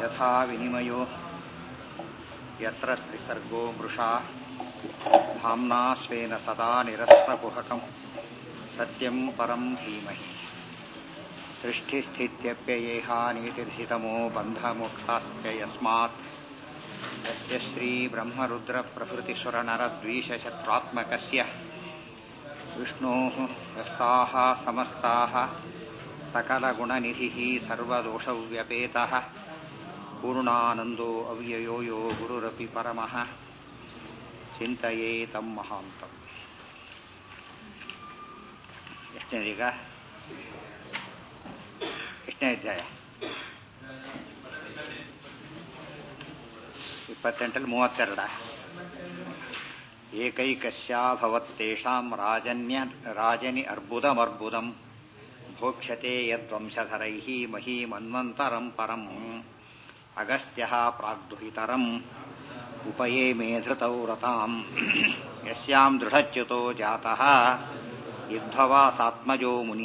ಯಥಾ ವಿನಿಮಯೋ ಯತ್ರ ತ್ರಿಸರ್ಗೋ ಮೃಷಾ ಧಾಮ್ನಾ ಸ್ವೇನ ಸದಾ ನಿರಸ್ತಕುಹಕಂ ಸತ್ಯಂ ಪರಂ ಧೀಮಹಿ ಸೃಷ್ಟಿಸ್ಥಿತ್ಯಪ್ಯಯೇಹಾನೀತಿರ್ಹಿತಮೋ ಬಂಧಮೋಕ್ಷಾಶ್ಚ ಯಸ್ಮಾತ್ ಯಸ್ಯ ಶ್ರೀಬ್ರಹ್ಮರುದ್ರಪ್ರಭೃತಿಸುರನರದ್ವೀಷಶತ್ರಾತ್ಮಕಸ್ಯ ವಿಷ್ಣೋः ವ್ಯಸ್ತಾः ಸಮಸ್ತಾः सकलगुणनिधिः सर्वदोषव्यपेतः पूर्णानन्दो अव्ययो यो गुरुरपि परमः ಚಿಂತೆಯೇ ತಮ್ಮ ಮಹಾಂತಂ ಎಷ್ಟನೇದೀಗ ಎಷ್ಟನೇ ಅಧ್ಯಾಯ ಇಪ್ಪತ್ತೆಂಟಲ್ಲಿ ಮೂವತ್ತೆರಡ ಏಕೈಕಸ್ಯಾಭವತ್ತೇಷಾಂ ರಾಜನ್ಯ ರಾಜನಿ ಅರ್ಬುದಮರ್ಬುದಂ ಭೋಕ್ಷ್ಯತೆ ಯದ್ವಂಶಧರೈಃ ಮಹೀಮನ್ವಂತರಂ ಪರಂ ಅಗಸ್ತ್ಯಃ ಪ್ರಾಗ್ದುಹಿತರಂ ಉಪಯೇ ಮೇ ಧೃತೌ ರತಾಂ ಯಸ್ಯಾಂ ದೃಢಚ್ಯುತೋ ಜಾತಃ ಯುದ್ಧವಾಸಾತ್ಮಜೋ ಮುನಿ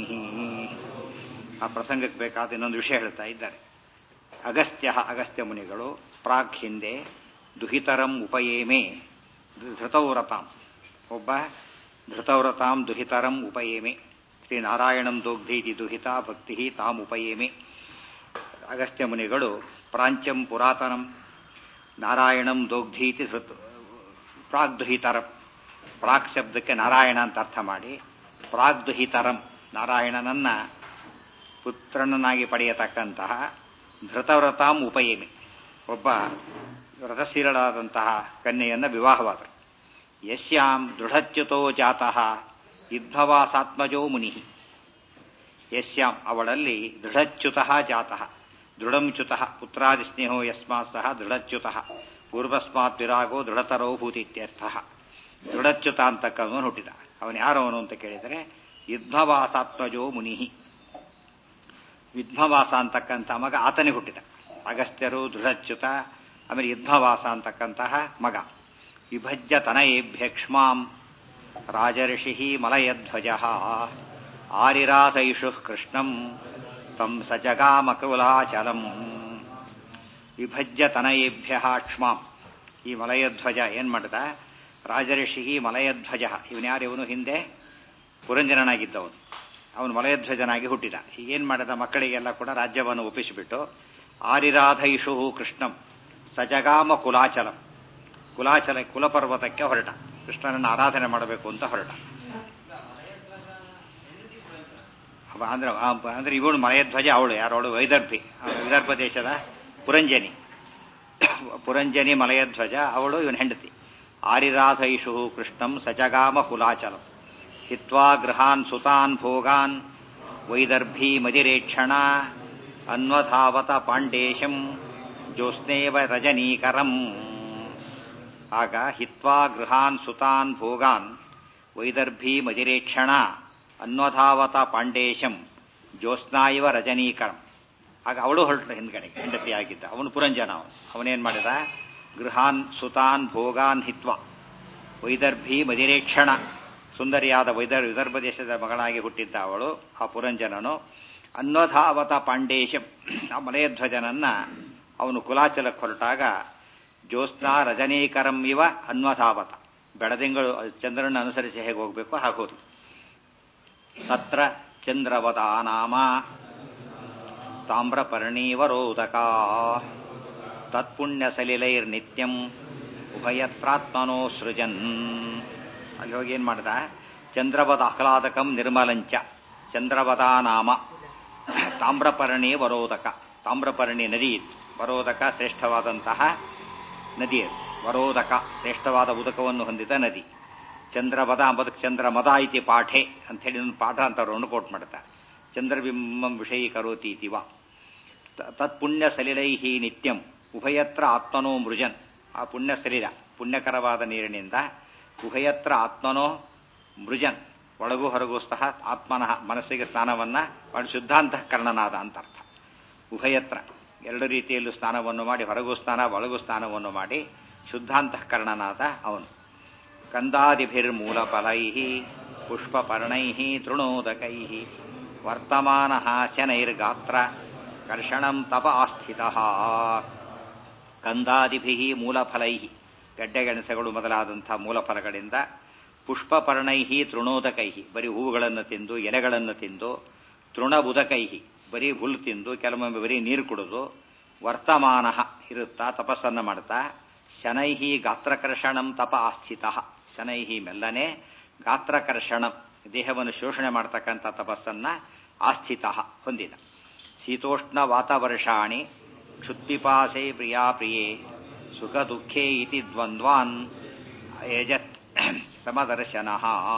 ಆ ಪ್ರಸಂಗಕ್ಕೆ ಬೇಕಾದ ಇನ್ನೊಂದು ವಿಷಯ ಹೇಳ್ತಾ ಇದ್ದಾರೆ ಅಗಸ್ತ್ಯ ಅಗಸ್ತ್ಯ ಮುನಿಗಳು ಪ್ರಾಗ್ ಹಿಂದೆ ದುಹಿತರಂ ಉಪಯೇಮೆ ಧೃತೌರತಾಂ ಒಬ್ಬ ಧೃತವ್ರತಾಂ ದುಹಿತರಂ ಉಪಯೇಮೆ ಶ್ರೀ ನಾರಾಯಣಂ ದೋಗ್ಧೀತಿ ದುಹಿತ ಭಕ್ತಿ ತಾಂ ಉಪಯೇಮೆ ಅಗಸ್ತ್ಯ ಮುನಿಗಳು ಪ್ರಾಂಚ್ಯಂ ಪುರಾತನಂ ನಾರಾಯಣಂ ದೋಗ್ಧೀತಿ ಧೃತ್ ಪ್ರಾಗ್ದುಹಿತರಂ ಪ್ರಾಕ್ ಶಬ್ದಕ್ಕೆ ನಾರಾಯಣ ಅಂತ ಅರ್ಥ ಮಾಡಿ ಪ್ರಾಗ್ದುಹಿತರಂ ನಾರಾಯಣನನ್ನ ಪುತ್ರನನ್ನಾಗಿ ಪಡೆಯತಕ್ಕಂತಹ ಧೃತವ್ರತಾಂ ಉಪಯೇಮಿ ಒಬ್ಬ ವ್ರತಶೀಲಳಾದಂತಹ ಕನ್ಯೆಯನ್ನ ವಿವಾಹವಾದರು ಯಸ್ಯಾಂ ದೃಢಚ್ಯುತೋ ಜಾತಃ ಯುದ್ಧವಾಸಾತ್ಮಜೋ ಮುನಿ ಯಸ್ಯಾಂ ಅವಳಲ್ಲಿ ದೃಢಚ್ಯುತಃ ಜಾತಃ ದೃಢಂಚ್ಯುತಃ ಪುತ್ರಾದಿಸ್ನೇಹೋ ಯಸ್ಮಾತ್ ಸಹ ದೃಢಚ್ಯುತಃ ಪೂರ್ವಸ್ಮಾತ್ ವಿರಾಗೋ ದೃಢತರೋ ಭೂತಿತ್ಯರ್ಥ ದೃಢಚ್ಯುತ ಅಂತಕ್ಕವನು ಹುಟ್ಟಿದ ಅವನು ಯಾರವನು ಅಂತ ಕೇಳಿದರೆ ಯುದ್ಧವಾಸಾತ್ಮಜೋ ಮುನಿ ಯುದ್ಧವಾಸ ಅಂತಕ್ಕಂಥ ಮಗ ಆತನಿಗೆ ಹುಟ್ಟಿದ ಅಗಸ್ತ್ಯರು ದೃಢಚ್ಯುತ ಆಮೇಲೆ ಯುದ್ಧವಾಸ ಅಂತಕ್ಕಂತಹ ಮಗ ವಿಭಜ್ಯ ತನಯೇಭ್ಯಕ್ಷ್ಮಾಂ ರಾಜರ್ಷಿ ಮಲಯಧ್ವಜ ಆರಿರಾಧೈಷು ಕೃಷ್ಣಂ ತಂ ಸಜಗಾಮಕುಲಾಚಲಂ ವಿಭಜ್ಯ ತನಯೇಭ್ಯ ಕ್ಷ್ಮಾಂ ಈ ಮಲಯಧ್ವಜ ಏನ್ ಮಾಡಿದ ರಾಜರ್ಷಿ ಮಲಯಧ್ವಜ ಇವನ್ಯಾರು ಇವನು ಹಿಂದೆ ಪುರಂಜನನಾಗಿದ್ದವನು ಅವನು ಮಲಯಧ್ವಜನಾಗಿ ಹುಟ್ಟಿದ ಈಗೇನ್ ಮಾಡಿದ ಮಕ್ಕಳಿಗೆಲ್ಲ ಕೂಡ ರಾಜ್ಯವನ್ನು ಒಪ್ಪಿಸಿಬಿಟ್ಟು ಆರಿರಾಧೈಷು ಕೃಷ್ಣಂ ಸಜಗಾಮ ಕುಲಾಚಲಂ ಕುಲಾಚಲ ಕುಲಪರ್ವತಕ್ಕೆ ಹೊರಟ ಕೃಷ್ಣನನ್ನು ಆರಾಧನೆ ಮಾಡಬೇಕು ಅಂತ ಹೊರಟ ಅಂದ್ರೆ ಅಂದ್ರೆ ಇವಳು ಮಲಯಧ್ವಜ ಅವಳು ಯಾರವಳು ವೈದರ್ಭಿ ವಿದರ್ಭ ದೇಶದ ಪುರಂಜನಿ ಪುರಂಜನಿ ಮಲಯಧ್ವಜ ಅವಳು ಇವನ್ ಹೆಂಡತಿ ಆರಿರಾಧೈಷು ಕೃಷ್ಣಂ ಸಜಗಾಮ ಕುಲಾಚಲಂ ಹಿತ್ವಾ ಗೃಹಾನ್ ಸುತಾನ್ ಭೋಗಾನ್ ವೈದರ್ಭಿ ಮದಿರೇಕ್ಷಣ ಅನ್ವಧಾವತ ಪಾಂಡೇಶಂ ಜ್ಯೋತ್ಸ್ನೇವ ರಜನೀಕರಂ ಆಗ ಹಿತ್ವಾ ಗೃಹಾನ್ ಸುತಾನ್ ಭೋಗಾನ್ ವೈದರ್ಭಿ ಮದಿರೇಕ್ಷಣ ಅನ್ವಧಾವತ ಪಾಂಡೇಶಂ ಜ್ಯೋತ್ಸ್ನಾ ಇವ ರಜನೀಕರಂ ಆಗ ಅವಳು ಹೊರಟು ಹಿಂದ್ಗಡೆ ಹೆಂಡತಿಯಾಗಿದ್ದ ಅವನು ಪುರಂಜನ ಅವನು ಅವನೇನ್ ಮಾಡಿದ ಗೃಹಾನ್ ಸುತಾನ್ ಭೋಗಾನ್ ಹಿತ್ವ ವೈದರ್ಭಿ ಮದಿರೇಕ್ಷಣ ಸುಂದರಿಯಾದ ವೈದರ್ ವಿದರ್ಭ ದೇಶದ ಮಗಳಾಗಿ ಹುಟ್ಟಿದ್ದ ಅವಳು ಆ ಪುರಂಜನನು ಅನ್ವಧಾವತ ಪಾಂಡೇಶಂ ಆ ಮಲಯಧ್ವಜನನ್ನ ಅವನು ಕುಲಾಚಲಕ್ಕೆ ಹೊರಟಾಗ ಜ್ಯೋತ್ಸ್ನಾ ರಜನೀಕರಂ ಇವ ಅನ್ವಧಾವತ ಬೆಳದಿಂಗಳು ಚಂದ್ರನ ಅನುಸರಿಸಿ ಹೇಗೆ ಹೋಗಬೇಕು ಹಾಗೋದು ತತ್ರ ಚಂದ್ರವದ ನಾಮ ತಾಮ್ರಪರ್ಣೀವರೋದಕ ತತ್ಪುಣ್ಯ ಸಲಿಲೈರ್ನಿತ್ಯಂ ಉಭಯತ್ರಾತ್ಮನೋ ಸೃಜನ್ ಅಲ್ಲಿ ಹೋಗಿ ಏನ್ ಮಾಡ್ದ ಚಂದ್ರವದ ಆಹ್ಲಾದಕಂ ನಿರ್ಮಲಂಚ ಚಂದ್ರವದ ನಾಮ ತಾಮ್ರಪರ್ಣಿ ವರೋದಕ ತಾಮ್ರಪರ್ಣಿ ನದಿ ಇತ್ತು ವರೋದಕ ಶ್ರೇಷ್ಠವಾದಂತಹ ನದಿ ವರೋದಕ ಶ್ರೇಷ್ಠವಾದ ಉದಕವನ್ನು ಹೊಂದಿದ ನದಿ ಚಂದ್ರವದ ಬದುಕು ಚಂದ್ರ ಮದ ಇತಿ ಪಾಠೆ ಅಂತ ಹೇಳಿ ಒಂದು ಪಾಠ ಅಂತ ಅವರನ್ನು ಕೋಟ್ ಮಾಡ್ತಾರೆ ಚಂದ್ರಬಿಂಬಂ ವಿಷಯೀಕರೋತಿ ಇತಿವ ತತ್ಪುಣ್ಯ ಸಲಿಲೈಹಿ ನಿತ್ಯಂ ಉಭಯತ್ರ ಆತ್ಮನೋ ಮೃಜನ್ ಆ ಪುಣ್ಯ ಶರೀರ ಪುಣ್ಯಕರವಾದ ನೀರಿನಿಂದ ಉಭಯತ್ರ ಆತ್ಮನೋ ಮೃಜನ್ ಒಳಗೂ ಹೊರಗೂ ಸಹ ಆತ್ಮನಃ ಮನಸ್ಸಿಗೆ ಸ್ನಾನವನ್ನ ಮಾಡಿ ಶುದ್ಧಾಂತಃಕರಣನಾದ ಅಂತ ಅರ್ಥ ಉಭಯತ್ರ ಎರಡು ರೀತಿಯಲ್ಲೂ ಸ್ನಾನವನ್ನು ಮಾಡಿ ಹೊರಗೂ ಸ್ನಾನ ಒಳಗೂ ಸ್ನಾನವನ್ನು ಮಾಡಿ ಶುದ್ಧಾಂತಃಕರಣನಾದ ಅವನು ಕಂದಾದಿಭಿರ್ಮೂಲಫಲೈ ಪುಷ್ಪಪರ್ಣೈ ತೃಣೋದಕೈ ವರ್ತಮಾನ ಶನೈರ್ಗಾತ್ರ ಕರ್ಷಣಂ ತಪ ಆಸ್ಥಿತ ಕಂದಾದಿಭಿ ಮೂಲಫಲೈ ಗೆಡ್ಡೆಗೆಣಸೆಗಳು ಮೊದಲಾದಂಥ ಮೂಲಫಲಗಳಿಂದ ಪುಷ್ಪಪರ್ಣೈ ತೃಣೋದಕೈ ಬರೀ ಹೂವುಗಳನ್ನು ತಿಂದು ಎಲೆಗಳನ್ನು ತಿಂದು ತೃಣಬುದಕೈ ಬರೀ ಹುಲ್ಲು ತಿಂದು ಕೆಲವೊಮ್ಮೆ ಬರೀ ನೀರು ಕುಡಿದು ವರ್ತಮಾನ ಇರುತ್ತಾ ತಪಸ್ಸನ್ನು ಮಾಡ್ತಾ ಶನೈಹಿ ಗಾತ್ರಕರ್ಷಣಂ ತಪ ಆಸ್ಥಿತ ಶನೈಹಿ ಮೆಲ್ಲನೆ ಗಾತ್ರಕರ್ಷಣಂ ದೇಹವನ್ನು ಶೋಷಣೆ ಮಾಡ್ತಕ್ಕಂಥ ತಪಸ್ಸನ್ನ ಆಸ್ಥಿತ ಹೊಂದಿದ ಶೀತೋಷ್ಣ ವಾತಾವರ್ಷಾಣಿ ಕ್ಷುತ್ಪಿಪಾಸೆ ಪ್ರಿಯಾ ಪ್ರಿಯೇ ಸುಖ ದುಃಖೇ ಇತಿ ದ್ವಂದ್ವಾನ್ ಯಜತ್ ಸಮದರ್ಶನ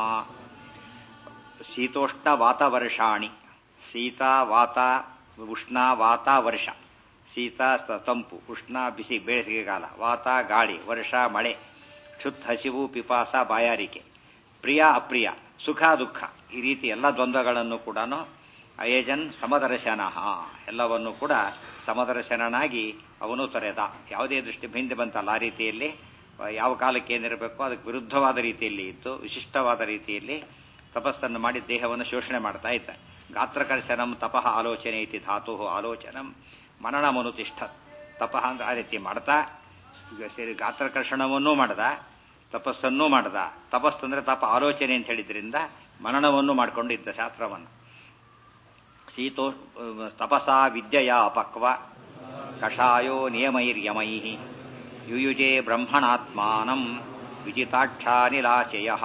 ಶೀತೋಷ್ಣ ವಾತಾವರ್ಷಾಣಿ ಶೀತ ವಾತ ಉಷ್ಣ ವಾತ ವರ್ಷ ಶೀತ ತಂಪು ಉಷ್ಣ ಬಿಸಿ ಬೇಸಿಗೆಗಾಲ ವಾತ ಗಾಳಿ ವರ್ಷ ಮಳೆ ಕ್ಷುತ್ ಹಸಿವು ಪಿಪಾಸ ಬಾಯಾರಿಕೆ ಪ್ರಿಯ ಅಪ್ರಿಯ ಸುಖ ದುಃಖ ಈ ರೀತಿ ಎಲ್ಲ ದ್ವಂದ್ವಗಳನ್ನು ಕೂಡ ಅಯಜನ್ ಸಮದರ್ಶನ ಎಲ್ಲವನ್ನು ಕೂಡ ಸಮದರ್ಶನನಾಗಿ ಅವನು ತೊರೆದ ಯಾವುದೇ ದೃಷ್ಟಿ ಹಿಂದೆ ಬಂತಲ್ಲ ಆ ರೀತಿಯಲ್ಲಿ ಯಾವ ಕಾಲಕ್ಕೆ ಏನಿರಬೇಕು ಅದಕ್ಕೆ ವಿರುದ್ಧವಾದ ರೀತಿಯಲ್ಲಿ ಇತ್ತು ವಿಶಿಷ್ಟವಾದ ರೀತಿಯಲ್ಲಿ ತಪಸ್ಸನ್ನು ಮಾಡಿ ದೇಹವನ್ನು ಶೋಷಣೆ ಮಾಡ್ತಾ ಇದ್ದ ಗಾತ್ರಕರ್ಶನಂ ತಪಃ ಆಲೋಚನೆ ಇತಿ ಧಾತು ಆಲೋಚನಂ ಮನನಮನುತಿಷ್ಠ ತಪಃ ಅಂದ್ರೆ ಆ ರೀತಿ ಮಾಡ್ತಾ ಸೇರಿ ಗಾತ್ರಕರ್ಷಣವನ್ನೂ ಮಾಡ್ದ ತಪಸ್ಸನ್ನೂ ಮಾಡ್ದ ತಪಸ್ಸಂದ್ರೆ ತಪ ಆಲೋಚನೆ ಅಂತ ಹೇಳಿದ್ರಿಂದ ಮನನವನ್ನು ಮಾಡಿಕೊಂಡಿದ್ದ ಶಾಸ್ತ್ರವನ್ನು ಶೀತೋ ತಪಸಾ ವಿದ್ಯೆಯ ಅಪಕ್ವ ಕಷಾಯೋ ನಿಯಮೈರ್ಯಮೈ ಯುಯುಜೆ ಬ್ರಹ್ಮಣಾತ್ಮಾನಂ ವಿಜಿತಾಕ್ಷಾನಿಲಾಶಯ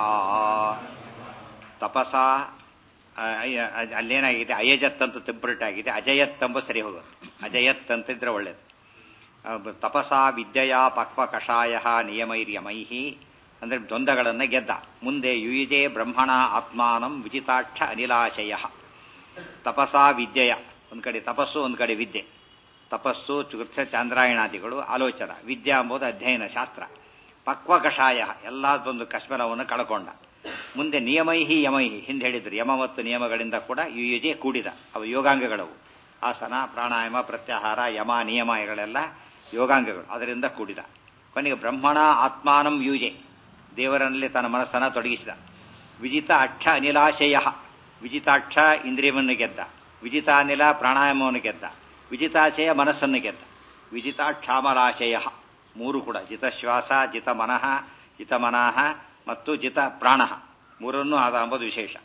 ತಪಸ ಅಲ್ಲೇನಾಗಿದೆ ಅಯಜತ್ ಅಂತ ಟೆಂಪರೇಟ್ ಆಗಿದೆ ಅಜಯತ್ ಎಂಬ ಸರಿ ಹೋಗುತ್ತೆ ಅಜಯತ್ ಅಂತ ಇದ್ರೆ ಒಳ್ಳೇದು ತಪಸಾ ವಿದ್ಯೆಯ ಪಕ್ವ ಕಷಾಯ ನಿಯಮೈರ್ಯಮೈ ಅಂದ್ರೆ ದ್ವಂದ್ವಗಳನ್ನು ಗೆದ್ದ ಮುಂದೆ ಯುಯುಜೆ ಬ್ರಹ್ಮಣ ಆತ್ಮಾನಂ ವಿಜಿತಾಕ್ಷ ಅನಿಲಾಶಯ ತಪಸಾ ವಿದ್ಯೆಯ ಒಂದ್ ಕಡೆ ತಪಸ್ಸು ಒಂದ್ ಕಡೆ ವಿದ್ಯೆ ತಪಸ್ಸು ಚಿಕಿತ್ಸೆ ಚಾಂದ್ರಾಯಣಾದಿಗಳು ಆಲೋಚನ ವಿದ್ಯಾ ಎಂಬುದು ಅಧ್ಯಯನ ಶಾಸ್ತ್ರ ಪಕ್ವ ಕಷಾಯ ಎಲ್ಲದೊಂದು ಕಶ್ಮಲವನ್ನು ಕಳ್ಕೊಂಡ ಮುಂದೆ ನಿಯಮೈಹಿ ಯಮೈಹಿ ಹಿಂದೆ ಹೇಳಿದ್ರು ಯಮ ಮತ್ತು ನಿಯಮಗಳಿಂದ ಕೂಡ ಯುಯುಜೆ ಕೂಡಿದ ಅವು ಯೋಗಾಂಗಗಳವು ಆಸನ ಪ್ರಾಣಾಯಾಮ ಪ್ರತ್ಯಾಹಾರ ಯಮ ನಿಯಮಗಳೆಲ್ಲ ಯೋಗಾಂಗಗಳು ಅದರಿಂದ ಕೂಡಿದ ಕೊನೆಗೆ ಬ್ರಹ್ಮಣ ಆತ್ಮಾನಂ ಯೂಜೆ ದೇವರಲ್ಲಿ ತನ್ನ ಮನಸ್ಸನ್ನು ತೊಡಗಿಸಿದ ವಿಜಿತ ಅಕ್ಷ ಅನಿಲಾಶಯ ವಿಜಿತಾಕ್ಷ ಇಂದ್ರಿಯವನ್ನು ಗೆದ್ದ ವಿಜಿತಾನಿಲ ಪ್ರಾಣಾಯಾಮವನ್ನು ಗೆದ್ದ ವಿಜಿತಾಶಯ ಮನಸ್ಸನ್ನು ಗೆದ್ದ ವಿಜಿತಾಕ್ಷಾಮಲಾಶಯ ಮೂರು ಕೂಡ ಜಿತಶ್ವಾಸ ಜಿತ ಮನಃ ಜಿತ ಮನಃ ಮತ್ತು ಜಿತ ಪ್ರಾಣ ಮೂರನ್ನೂ ಆದ ಎಂಬುದು ವಿಶೇಷ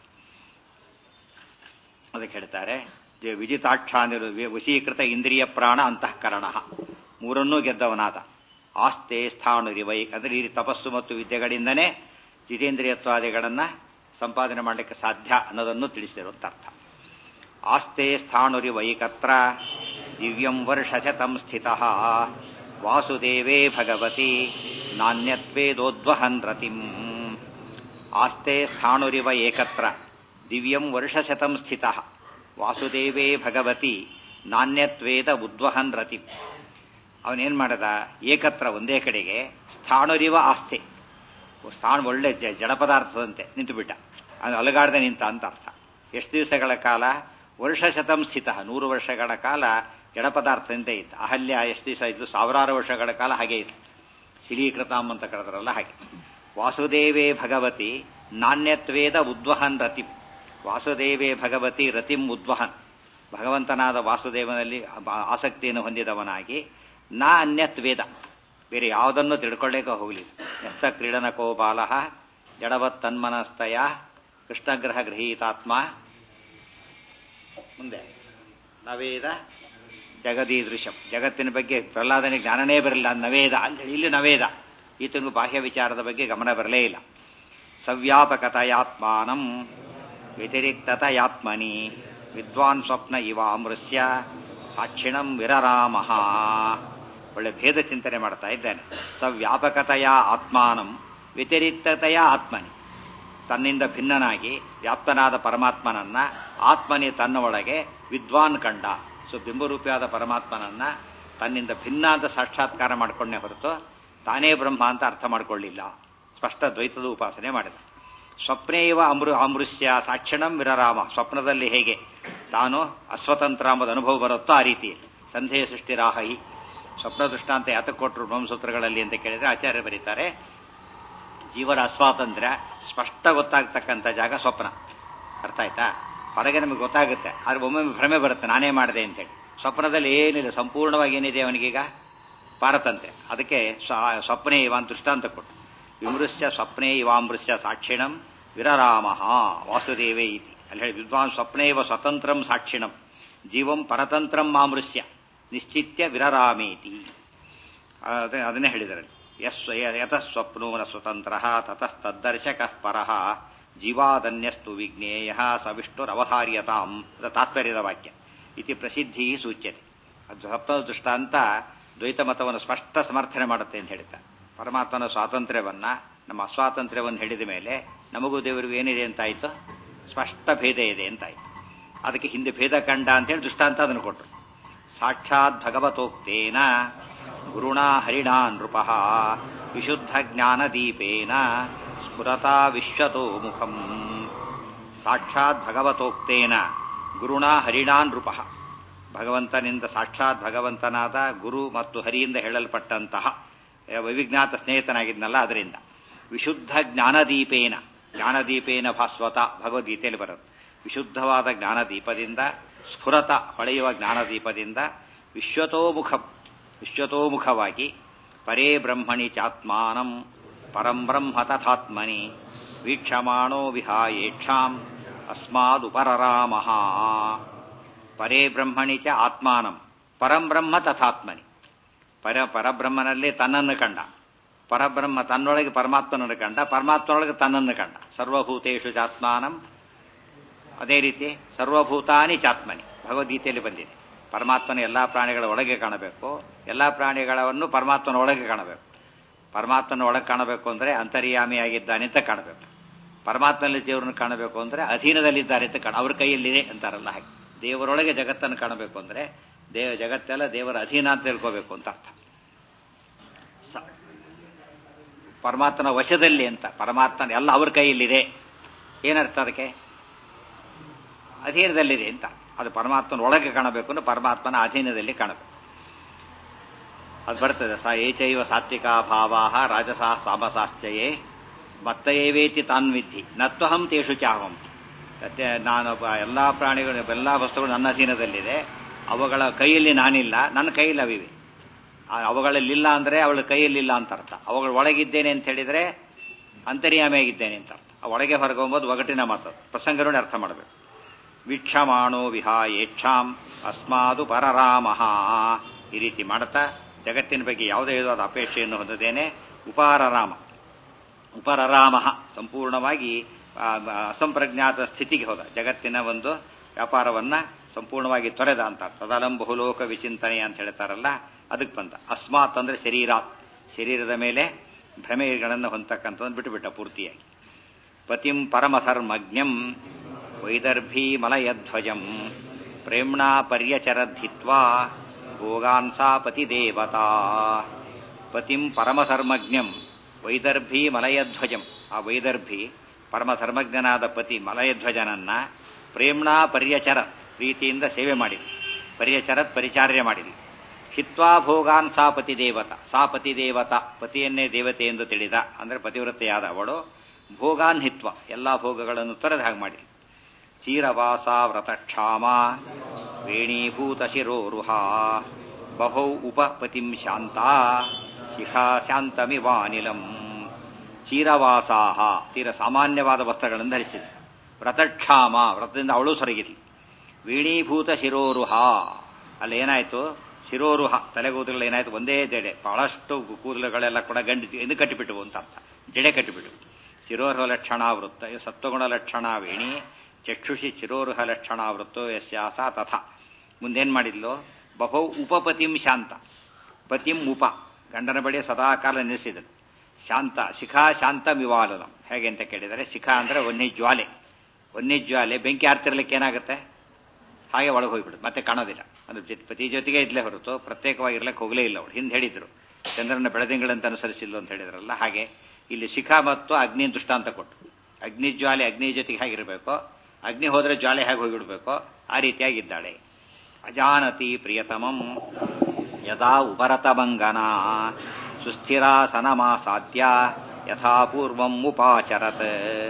ಅದಕ್ಕೆ ಹೇಳ್ತಾರೆ ವಿಜಿತಾಕ್ಷ ವಶೀಕೃತ ಇಂದ್ರಿಯ ಪ್ರಾಣ ಅಂತಃಕರಣ ಮೂರನ್ನೂ ಗೆದ್ದವನಾದ ಆಸ್ತೆ ಸ್ಥಾಣುರಿವೈ ಅಂದ್ರೆ ಈ ತಪಸ್ಸು ಮತ್ತು ವಿದ್ಯೆಗಳಿಂದನೇ ಜಿತೇಂದ್ರಿಯತ್ವಾದಿಗಳನ್ನ ಸಂಪಾದನೆ ಮಾಡಲಿಕ್ಕೆ ಸಾಧ್ಯ ಅನ್ನೋದನ್ನು ತಿಳಿಸಿರುವಂತ ಅರ್ಥ ಆಸ್ತೆ ಸ್ಥಾಣುರಿವೈಕತ್ರ ದಿವ್ಯಂ ವರ್ಷಶತಂ ಸ್ಥಿತ ವಾಸುದೇವೇ ಭಗವತಿ ನಾಣ್ಯತ್ವೇದೋದ್ವಹನ್ ರತಿಂ ಆಸ್ತೆ ಸ್ಥಾಣುರಿವ ಏಕತ್ರ ದಿವ್ಯಂ ವರ್ಷಶತಂ ಸ್ಥಿತ ವಾಸುದೇವೇ ಭಗವತಿ ನಾಣ್ಯತ್ವೇದ ಉದ್ವಹನ್ ರತಿಂ ಅವನೇನ್ ಮಾಡದ ಏಕತ್ರ ಒಂದೇ ಕಡೆಗೆ ಸ್ಥಾಣುರಿವ ಆಸ್ತೆ ಸ್ಥಾಣ ಒಳ್ಳೆ ಜಡ ಪದಾರ್ಥದಂತೆ ನಿಂತು ಬಿಟ್ಟ ಅದು ಅಲಗಾಡದೆ ನಿಂತ ಅಂತ ಅರ್ಥ ಎಷ್ಟು ದಿವಸಗಳ ಕಾಲ ವರ್ಷ ಶತಂ ಸ್ಥಿತ ನೂರು ವರ್ಷಗಳ ಕಾಲ ಜಡ ಪದಾರ್ಥದಂತೆ ಇದ್ದ ಅಹಲ್ಯ ಎಷ್ಟು ದಿವಸ ಇದ್ದು ಸಾವಿರಾರು ವರ್ಷಗಳ ಕಾಲ ಹಾಗೆ ಇತ್ತು ಶಿಲೀಕೃತಾಮ್ ಅಂತ ಕರೆದ್ರಲ್ಲ ಹಾಗೆ ವಾಸುದೇವೇ ಭಗವತಿ ನಾಣ್ಯತ್ವೇದ ಉದ್ವಹನ್ ರತಿಂ ವಾಸುದೇವೇ ಭಗವತಿ ರತಿಂ ಉದ್ವಹನ್ ಭಗವಂತನಾದ ವಾಸುದೇವನಲ್ಲಿ ಆಸಕ್ತಿಯನ್ನು ಹೊಂದಿದವನಾಗಿ ನಾ ಅನ್ಯತ್ವೇದ ಬೇರೆ ಯಾವುದನ್ನು ತಿಳ್ಕೊಳ್ಳೇಕ ಹೋಗಲಿಲ್ಲ ಎಸ್ತ ಕ್ರೀಡನಕೋ ಬಾಲ ಜಡವತ್ ತನ್ಮನಸ್ತಯ ಕೃಷ್ಣಗ್ರಹ ಗೃಹೀತಾತ್ಮ ಮುಂದೆ ನವೇದ ಜಗದೀದೃಶಂ ಜಗತ್ತಿನ ಬಗ್ಗೆ ಪ್ರಹ್ಲಾದನಿಗೆ ಜ್ಞಾನನೇ ಬರಲಿಲ್ಲ ನವೇದ ಅಲ್ಲಿ ಇಲ್ಲಿ ನವೇದ ಈತನಿಗೂ ಬಾಹ್ಯ ವಿಚಾರದ ಬಗ್ಗೆ ಗಮನ ಬರಲೇ ಇಲ್ಲ ಸವ್ಯಾಪಕತೆಯಾತ್ಮಾನಂ ವ್ಯತಿರಿಕ್ತತೆಯಾತ್ಮನಿ ವಿದ್ವಾನ್ ಸ್ವಪ್ನ ಇವ ಅಮೃಸ್ಯ ಸಾಕ್ಷಿಣಂ ವಿರರಾಮಃ ಒಳ್ಳೆ ಭೇದ ಚಿಂತನೆ ಮಾಡ್ತಾ ಇದ್ದಾನೆ ಸವ್ಯಾಪಕತೆಯ ಆತ್ಮಾನಂ ವ್ಯತಿರಿಕ್ತತೆಯ ಆತ್ಮನಿ ತನ್ನಿಂದ ಭಿನ್ನನಾಗಿ ವ್ಯಾಪ್ತನಾದ ಪರಮಾತ್ಮನನ್ನ ಆತ್ಮನಿ ತನ್ನ ಒಳಗೆ ವಿದ್ವಾನ್ ಕಂಡ ಸೊ ಬಿಂಬರೂಪಿಯಾದ ಪರಮಾತ್ಮನನ್ನ ತನ್ನಿಂದ ಭಿನ್ನ ಅಂತ ಸಾಕ್ಷಾತ್ಕಾರ ಮಾಡಿಕೊಂಡೇ ಹೊರತು ತಾನೇ ಬ್ರಹ್ಮ ಅಂತ ಅರ್ಥ ಮಾಡಿಕೊಳ್ಳಿಲ್ಲ ಸ್ಪಷ್ಟ ದ್ವೈತದ ಉಪಾಸನೆ ಮಾಡಿದ ಸ್ವಪ್ನೇವ ಅಮೃ ಅಮೃಷ್ಯ ಸಾಕ್ಷಿಣಂ ವಿರರಾಮ ಸ್ವಪ್ನದಲ್ಲಿ ಹೇಗೆ ತಾನು ಅಸ್ವತಂತ್ರ ಎಂಬುದು ಅನುಭವ ಬರುತ್ತೋ ಆ ರೀತಿಯಲ್ಲಿ ಸಂಧೇಯ ಸೃಷ್ಟಿರಾಹಿ ಸ್ವಪ್ನ ದೃಷ್ಟಾಂತ ಯಾತಕ್ಕೆ ಕೊಟ್ಟರು ಬ್ರಹ್ಮಸೂತ್ರಗಳಲ್ಲಿ ಅಂತ ಕೇಳಿದ್ರೆ ಆಚಾರ್ಯ ಬರೀತಾರೆ ಜೀವನ ಅಸ್ವಾತಂತ್ರ್ಯ ಸ್ಪಷ್ಟ ಗೊತ್ತಾಗ್ತಕ್ಕಂಥ ಜಾಗ ಸ್ವಪ್ನ ಅರ್ಥ ಆಯ್ತಾ ಹೊರಗೆ ನಮಗೆ ಗೊತ್ತಾಗುತ್ತೆ ಆದ್ರೆ ಒಮ್ಮೊಮ್ಮೆ ಭ್ರಮೆ ಬರುತ್ತೆ ನಾನೇ ಮಾಡಿದೆ ಅಂತೇಳಿ ಸ್ವಪ್ನದಲ್ಲಿ ಏನಿಲ್ಲ ಸಂಪೂರ್ಣವಾಗಿ ಏನಿದೆ ಅವನಿಗೀಗ ಪಾರತಂತ್ರೆ ಅದಕ್ಕೆ ಸ್ವ- ಸ್ವಪ್ನೇ ಇವ ಅಂತ ದೃಷ್ಟಾಂತ ಕೊಟ್ಟು ವಿಮೃಶ್ಯ ಸ್ವಪ್ನೇ ಇವಾಮೃಶ್ಯ ಸಾಕ್ಷಿಣಂ ವಿರರಾಮ ವಾಸುದೇವೇ ಇತಿ ಅಲ್ಲಿ ಹೇಳಿ ವಿದ್ವಾನ್ ಸ್ವಪ್ನೇ ಇವ ಸ್ವತಂತ್ರಂ ಸಾಕ್ಷಿಣಂ ಜೀವಂ ಪರತಂತ್ರಂ ಮಾಮೃಶ್ಯ ನಿಶ್ಚಿತ್ಯ ವಿರರಾಮೇತಿ ಅದೇ ಅದನ್ನೇ ಹೇಳಿದರೆ ಯಸ್ ಯತಃ ಸ್ವಪ್ನೋ ನ ಸ್ವತಂತ್ರ ತತಸ್ತದ್ದರ್ಶಕ ಪರಃ ಜೀವಾದನ್ಯಸ್ತು ವಿಜ್ಞೇಯ ಸ ವಿಷ್ಣುರವಹಾರ್ಯತಾಂ ಅದು ತಾತ್ಪರ್ಯದ ವಾಕ್ಯ ಇತಿ ಪ್ರಸಿದ್ಧಿ ಸೂಚ್ಯತೆ ಅದು ಸ್ವಪ್ನದ ದೃಷ್ಟಾಂತ ದ್ವೈತ ಮತವನ್ನು ಸ್ಪಷ್ಟ ಸಮರ್ಥನೆ ಮಾಡುತ್ತೆ ಅಂತ ಹೇಳ್ತಾ ಪರಮಾತ್ಮನ ಸ್ವಾತಂತ್ರ್ಯವನ್ನ ನಮ್ಮ ಅಸ್ವಾತಂತ್ರ್ಯವನ್ನು ಹಿಡಿದ ಮೇಲೆ ನಮಗೂ ದೇವರಿಗೂ ಏನಿದೆ ಅಂತಾಯ್ತು ಸ್ಪಷ್ಟ ಭೇದ ಇದೆ ಅಂತಾಯ್ತು ಅದಕ್ಕೆ ಹಿಂದೆ ಭೇದ ಕಂಡ ಅಂತೇಳಿ ದೃಷ್ಟಾಂತ ಅದನ್ನು ಕೊಟ್ಟರು ಸಾಕ್ಷಾತ್ ಭಗವತೋಕ್ತೇನ ಗುರುಣಾ ಹರಿಣಾ ನೃಪ ವಿಶುದ್ಧ ಜ್ಞಾನದೀಪೇನ ಸ್ಫುರತಾ ವಿಶ್ವತೋ ಮುಖಂ ಸಾಕ್ಷಾತ್ ಭಗವತೋಕ್ತೇನ ಗುರುಣಾ ಹರಿಣಾ ನೃಪ ಭಗವಂತನಿಂದ ಸಾಕ್ಷಾತ್ ಭಗವಂತನಾದ ಗುರು ಮತ್ತು ಹರಿಯಿಂದ ಹೇಳಲ್ಪಟ್ಟಂತಹ ವಿವಿಜ್ಞಾತ ಸ್ನೇಹಿತನಾಗಿದ್ನಲ್ಲ ಅದರಿಂದ ವಿಶುದ್ಧ ಜ್ಞಾನದೀಪೇನ ಜ್ಞಾನದೀಪೇನ ಭಾಸ್ವತ ಭಗವದ್ಗೀತೆಯಲ್ಲಿ ಬರೋದು ವಿಶುದ್ಧವಾದ ಜ್ಞಾನದೀಪದಿಂದ ಸ್ಫುರತ ಹೊಳೆಯುವ ಜ್ಞಾನದೀಪದಿಂದ ವಿಶ್ವತೋಮುಖ ವಿಶ್ವತೋಮುಖವಾಗಿ ಪರೇ ಬ್ರಹ್ಮಣಿ ಚಾತ್ಮಾನಂ ಪರಂ ಬ್ರಹ್ಮ ತಥಾತ್ಮನಿ ವೀಕ್ಷಮಾಣೋ ವಿಹಾಯೇಕ್ಷಾಂ ಅಸ್ಮಾದುಪರರಾಮಃ ಪರೇ ಬ್ರಹ್ಮಣಿ ಚ ಆತ್ಮಾನಂ ಪರಂ ಬ್ರಹ್ಮ ತಥಾತ್ಮನಿ ಪರ ಪರಬ್ರಹ್ಮನಲ್ಲಿ ತನ್ನನ್ನು ಕಂಡ ಪರಬ್ರಹ್ಮ ತನ್ನೊಳಗೆ ಪರಮಾತ್ಮನನ್ನು ಕಂಡ ಪರಮಾತ್ಮನೊಳಗೆ ತನ್ನನ್ನು ಕಂಡ ಸರ್ವಭೂತೇಶು ಚಾತ್ಮಾನಂ ಅದೇ ರೀತಿ ಸರ್ವಭೂತಾನಿ ಚಾತ್ಮನಿ ಭಗವದ್ಗೀತೆಯಲ್ಲಿ ಬಂದಿದೆ ಪರಮಾತ್ಮನ ಎಲ್ಲಾ ಪ್ರಾಣಿಗಳ ಒಳಗೆ ಕಾಣಬೇಕು ಎಲ್ಲಾ ಪ್ರಾಣಿಗಳನ್ನು ಪರಮಾತ್ಮನ ಒಳಗೆ ಕಾಣಬೇಕು ಪರಮಾತ್ಮನ ಒಳಗೆ ಕಾಣಬೇಕು ಅಂದ್ರೆ ಅಂತರ್ಯಾಮಿಯಾಗಿದ್ದಾನೆ ಅಂತ ಕಾಣಬೇಕು ಪರಮಾತ್ಮನಲ್ಲಿ ದೇವರನ್ನು ಕಾಣಬೇಕು ಅಂದ್ರೆ ಅಧೀನದಲ್ಲಿದ್ದಾರೆ ಅಂತ ಕಾಣ ಅವ್ರ ಕೈಯಲ್ಲಿದೆ ಅಂತಾರಲ್ಲ ಹಾಗೆ ದೇವರೊಳಗೆ ಜಗತ್ತನ್ನು ಕಾಣಬೇಕು ಅಂದ್ರೆ ದೇವ ಜಗತ್ತೆಲ್ಲ ದೇವರ ಅಧೀನ ಅಂತ ತಿಳ್ಕೋಬೇಕು ಅಂತ ಅರ್ಥ ಸ- ಪರಮಾತ್ಮನ ವಶದಲ್ಲಿ ಅಂತ ಪರಮಾತ್ಮನ ಎಲ್ಲ ಅವ್ರ ಕೈಯಲ್ಲಿದೆ ಏನರ್ಥ ಅದಕ್ಕೆ ಅಧೀನದಲ್ಲಿದೆ ಅಂತ ಅದು ಪರಮಾತ್ಮನ ಒಳಗೆ ಕಾಣಬೇಕು ಅಂದ್ರೆ ಪರಮಾತ್ಮನ ಅಧೀನದಲ್ಲಿ ಕಾಣಬೇಕು ಅದು ಬರ್ತದೆ ಸ ಏಚೈವ ಸಾತ್ವಿಕ ಭಾವಾಹ ರಾಜಸ ಸಾಮಸಾಶ್ಚಯೇ ಮತ್ತಯೇವೇತಿ ತಾನ್ವಿಧಿ ನತ್ವಹಂ ತೇಷು ಚಾಹಂ ಮತ್ತೆ ನಾನು ಎಲ್ಲ ಪ್ರಾಣಿಗಳು ಎಲ್ಲ ವಸ್ತುಗಳು ನನ್ನ ಅಧೀನದಲ್ಲಿದೆ ಅವುಗಳ ಕೈಯಲ್ಲಿ ನಾನಿಲ್ಲ ನನ್ನ ಕೈಯಲ್ಲಿ ಅವಿವೆ ಆ ಅವುಗಳಲ್ಲಿಲ್ಲ ಅಂದ್ರೆ ಅವಳ ಕೈಯಲ್ಲಿಲ್ಲ ಅಂತ ಅರ್ಥ ಅವುಗಳ ಒಳಗಿದ್ದೇನೆ ಅಂತ ಹೇಳಿದ್ರೆ ಅಂತರ್ಯಾಮಿಯಾಗಿದ್ದೇನೆ ಅಂತ ಅರ್ಥ ಆ ಒಳಗೆ ಹೊರಗೊಂಬೋದು ಒಗಟಿನ ಮಾತು ಪ್ರಸಂಗರೂಢ ಅರ್ಥ ಮಾಡಬೇಕು ವೀಕ್ಷಮಾಣೋ ವಿಹಾಯೇಕ್ಷಾಂ ಅಸ್ಮಾದು ಪರರಾಮಃ ಈ ರೀತಿ ಮಾಡ್ತಾ ಜಗತ್ತಿನ ಬಗ್ಗೆ ಯಾವುದೇ ವಿಧವಾದ ಅಪೇಕ್ಷೆಯನ್ನು ಹೊಂದದೇನೆ ಉಪಾರರಾಮ ಉಪರರಾಮ ಸಂಪೂರ್ಣವಾಗಿ ಆ, ಆ, ಅಸಂಪ್ರಜ್ಞಾತ ಸ್ಥಿತಿಗೆ ಹೋದ ಜಗತ್ತಿನ ಒಂದು ವ್ಯಾಪಾರವನ್ನ ಸಂಪೂರ್ಣವಾಗಿ ತೊರೆದ ಅಂತ ತದಲಂ ಬಹುಲೋಕ ವಿಚಿಂತನೆ ಅಂತ ಹೇಳ್ತಾರಲ್ಲ ಅದಕ್ಕೆ ಬಂದ ಅಸ್ಮಾತ್ ಅಂದ್ರೆ ಶರೀರ ಶರೀರದ ಮೇಲೆ ಭ್ರಮೆಗಳನ್ನು ಹೊಂದತಕ್ಕಂಥದ್ದು ಬಿಟ್ಟುಬಿಟ್ಟ ಪೂರ್ತಿಯಾಗಿ ಪತಿಂ ಪರಮಧರ್ಮಜ್ಞಂ ವೈದರ್ಭೀ ಮಲಯಧ್ವಜಂ ಪ್ರೇಮ್ಣಾ ಪರ್ಯಚರದ್ಧಿತ್ವಾ ಭೋಗಾನ್ ಸಾ ಪತಿದೇವತಾ ಪತಿಂ ಪರಮಧರ್ಮಜ್ಞಂ ವೈದರ್ಭಿ ಮಲಯಧ್ವಜಂ ಆ ವೈದರ್ಭಿ ಪರಮಧರ್ಮಜ್ಞನಾದ ಪತಿ ಮಲಯಧ್ವಜನನ್ನ ಪ್ರೇಮ್ಣಾ ಪರ್ಯಚರ ಪ್ರೀತಿಯಿಂದ ಸೇವೆ ಮಾಡಿದ ಪರ್ಯಚರತ್ ಪರಿಚಾರ್ಯ ಮಾಡಿದ ಹಿತ್ವಾ ಭೋಗಾನ್ ಸಾ ಪತಿ ದೇವತ ಸಾ ಪತಿ ದೇವತ ಪತಿಯನ್ನೇ ದೇವತೆ ಎಂದು ತಿಳಿದ ಅಂದ್ರೆ ಪತಿವ್ರತೆಯಾದ ಅವಳು ಭೋಗಾನ್ ಹಿತ್ವ ಎಲ್ಲಾ ಭೋಗಗಳನ್ನು ತೊರೆದ ಹಾಗೆ ಮಾಡಿದ ಚೀರವಾಸ ವ್ರತಕ್ಷಾಮ ವೇಣೀಭೂತ ಶಿರೋರುಹ ಬಹೌ ಉಪಪತಿಂ ಶಾಂತ ಶಿಖಾ ಶಾಂತಮಿವಾನಿಲಂ ಚೀರವಾಸಾಹ ತೀರ ಸಾಮಾನ್ಯವಾದ ವಸ್ತ್ರಗಳನ್ನು ಧರಿಸಿದ ವ್ರತಕ್ಷಾಮ ವ್ರತದಿಂದ ಅವಳು ಸೊರಗಿದ್ಲಿ ವೀಣೀಭೂತ ಶಿರೋರುಹ ಅಲ್ಲಿ ಏನಾಯ್ತು ಶಿರೋರುಹ ತಲೆಗೂದಲು ಏನಾಯ್ತು ಒಂದೇ ಜಡೆ ಬಹಳಷ್ಟು ಕೂದಲುಗಳೆಲ್ಲ ಕೂಡ ಗಂಡಿ ಇದು ಕಟ್ಟಿಬಿಟ್ಟವು ಅಂತ ಅರ್ಥ ಜಡೆ ಕಟ್ಟಿಬಿಟ್ಟು ಶಿರೋರುಹ ಲಕ್ಷಣ ವೃತ್ತ ಸತ್ವಗುಣ ಲಕ್ಷಣ ವೇಣಿ ಚಕ್ಷುಷಿ ಶಿರೋರುಹ ಲಕ್ಷಣ ವೃತ್ತೋ ಯಸ್ಯಾಸ ತಥ ಮುಂದೇನ್ ಮಾಡಿದ್ಲು ಬಹು ಉಪಪತಿಂ ಶಾಂತ ಪತಿಂ ಉಪ ಗಂಡನ ಬಳಿ ಸದಾಕಾಲ ನಿಲ್ಲಿಸಿದಳು ಶಾಂತ ಶಿಖಾ ಶಾಂತ ವಿವಾಲನಂ ಹೇಗೆ ಅಂತ ಕೇಳಿದರೆ ಶಿಖಾ ಅಂದ್ರೆ ಒನ್ನೆ ಜ್ವಾಲೆ ಒನ್ನೆ ಜ್ವಾಲೆ ಬೆಂಕಿ ಆರ್ತಿರ್ಲಿಕ್ಕೆ ಏನಾಗುತ್ತೆ ಹಾಗೆ ಒಳಗೆ ಹೋಗ್ಬಿಡುತ್ತೆ ಮತ್ತೆ ಕಾಣೋದಿಲ್ಲ ಅದು ಜೊತೆ- ಪತಿ ಜೊತೆಗೆ ಇದ್ಲೇ ಹೊರತು ಪ್ರತ್ಯೇಕವಾಗಿರ್ಲಿಕ್ಕೆ ಹೋಗಲೇ ಇಲ್ಲ ಅವಳು ಹಿಂದೆ ಹೇಳಿದ್ರು ಚಂದ್ರನ ಬೆಳದಿಂಗಳಂತ ಅನುಸರಿಸಿಲ್ಲ ಅಂತ ಹೇಳಿದ್ರಲ್ಲ ಹಾಗೆ ಇಲ್ಲಿ ಶಿಖಾ ಮತ್ತು ಅಗ್ನಿ ದೃಷ್ಟಾಂತ ಕೊಟ್ಟು ಅಗ್ನಿ ಜ್ವಾಲೆ ಅಗ್ನಿ ಜೊತೆಗೆ ಹೇಗಿರಬೇಕು ಅಗ್ನಿ ಹೋದ್ರೆ ಜ್ವಾಲೆ ಹೇಗೆ ಹೋಗಿಬಿಡ್ಬೇಕು ಆ ರೀತಿಯಾಗಿದ್ದಾಳೆ ಅಜಾನತಿ ಪ್ರಿಯತಮಂ ಯದಾ ಉಪರತಮಂಗನ ಸುಸ್ಥಿರಾಸನಮಾಸಾದ್ಯ ಯಥಾ ಪೂರ್ವಂ ಉಪಾಚರತ್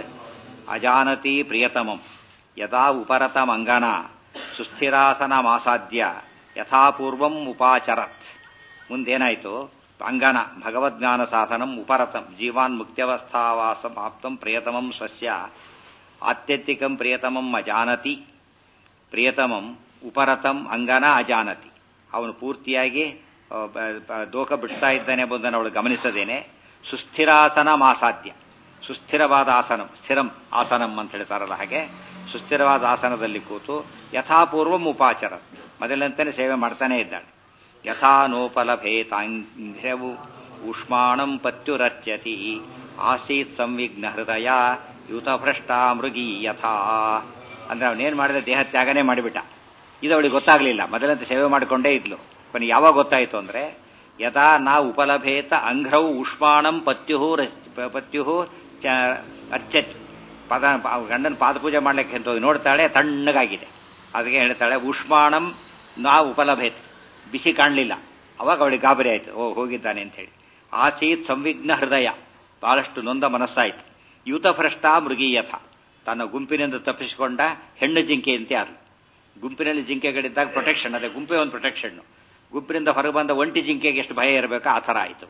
ಅಜಾನತಿ ಪ್ರಿಯತಮಂ ಯದಾ ಉಪರತಮಂಗನ ಸುಸ್ಥಿರಾಸನಮಾಸಾದ್ಯ ಯಥಾಪೂರ್ವಂ ಉಪಾಚರತ್ ಮುಂದೇನಾಯಿತು ಅಂಗನ ಭಗವದ್ಜ್ಞಾನ ಸಾಧನಂ ಉಪರತಂ ಜೀವಾನ್ ಮುಕ್ತ್ಯವಸ್ಥಾವಾಸಂ ಆಪ್ತಂ ಪ್ರಿಯತಮಂ ಸ್ವಸ್ಯ ಆತ್ಯಂತಿಕಂ ಪ್ರಿಯತಮಂ ಅಜಾನತಿ ಪ್ರಿಯತಮಂ ಉಪರತಂ ಅಂಗನ ಅಜಾನತಿ ಅವನು ಪೂರ್ತಿಯಾಗಿ ಆ, ಬ- ಬ- ದೋಖ ಬಿಡ್ತಾ ಇದ್ದಾನೆ ಎಂಬುದನ್ನು ಅವಳು ಗಮನಿಸದೇನೆ ಸುಸ್ಥಿರಾಸನ ಮಾಸಾಧ್ಯ ಸುಸ್ಥಿರವಾದ ಆಸನಂ ಸ್ಥಿರಂ ಆಸನಂ ಅಂತ ಹೇಳ್ತಾರಲ್ಲ ಹಾಗೆ ಸುಸ್ಥಿರವಾದ ಆಸನದಲ್ಲಿ ಕೂತು ಯಥಾಪೂರ್ವಂ ಉಪಾಚರ ಮೊದಲಂತಾನೆ ಸೇವೆ ಮಾಡ್ತಾನೆ ಇದ್ದಾಳೆ ಯಥಾ ನೋಪಲಭೇತಾಂಘ್ರವು ಉಷ್ಮಾಣಂ ಪತ್ಯುರಚ್ಯತಿ ಆಸೀತ್ ಸಂವಿಘ್ನ ಹೃದಯ ಯುತಭ್ರಷ್ಟ ಮೃಗಿ ಯಥಾ ಅಂದ್ರೆ ಅವನೇನ್ ಮಾಡಿದ ದೇಹ ತ್ಯಾಗನೇ ಮಾಡಿಬಿಟ್ಟ ಇದು ಅವಳಿಗೆ ಗೊತ್ತಾಗ್ಲಿಲ್ಲ ಮೊದಲಂತೆ ಸೇವೆ ಮಾಡಿಕೊಂಡೇ ಇದ್ಲು ಕೊನೆ ಯಾವಾಗ ಗೊತ್ತಾಯ್ತು ಅಂದ್ರೆ ಯಥಾ ನಾ ಉಪಲಭೇತ ಅಂಘ್ರವು ಉಷ್ಮಾಣಂ ಪತ್ಯು ಪತ್ಯು ಅರ್ಚತಿ ಪದ ಗಂಡನ ಪಾದಪೂಜೆ ಮಾಡ್ಲಿಕ್ಕೆ ಅಂತ ಹೋಗಿ ನೋಡ್ತಾಳೆ ತಣ್ಣಗಾಗಿದೆ ಅದಕ್ಕೆ ಹೇಳ್ತಾಳೆ ಉಷ್ಮಾಣಂ ನಾ ಉಪಲಭೇತ ಬಿಸಿ ಕಾಣಲಿಲ್ಲ ಅವಾಗ ಅವಳಿಗೆ ಗಾಬರಿ ಆಯ್ತು ಓ ಹೋಗಿದ್ದಾನೆ ಅಂತ ಹೇಳಿ ಆಸೀತ್ ಸಂವಿಘ್ನ ಹೃದಯ ಬಹಳಷ್ಟು ನೊಂದ ಮನಸ್ಸಾಯ್ತು ಯೂತಭ್ರಷ್ಟ ಮೃಗೀಯಥ ತನ್ನ ಗುಂಪಿನಿಂದ ತಪ್ಪಿಸಿಕೊಂಡ ಹೆಣ್ಣು ಜಿಂಕೆಯಂತೆ ಆದ್ಲು ಗುಂಪಿನಲ್ಲಿ ಜಿಂಕೆಗಳಿದ್ದಾಗ ಪ್ರೊಟೆಕ್ಷನ್ ಅದೇ ಗುಂಪೇ ಒಂದು ಪ್ರೊಟೆಕ್ಷನ್ ಗುಂಪಿನಿಂದ ಹೊರಗೆ ಬಂದ ಒಂಟಿ ಜಿಂಕೆಗೆ ಎಷ್ಟು ಭಯ ಇರಬೇಕು ಆ ಥರ ಆಯಿತು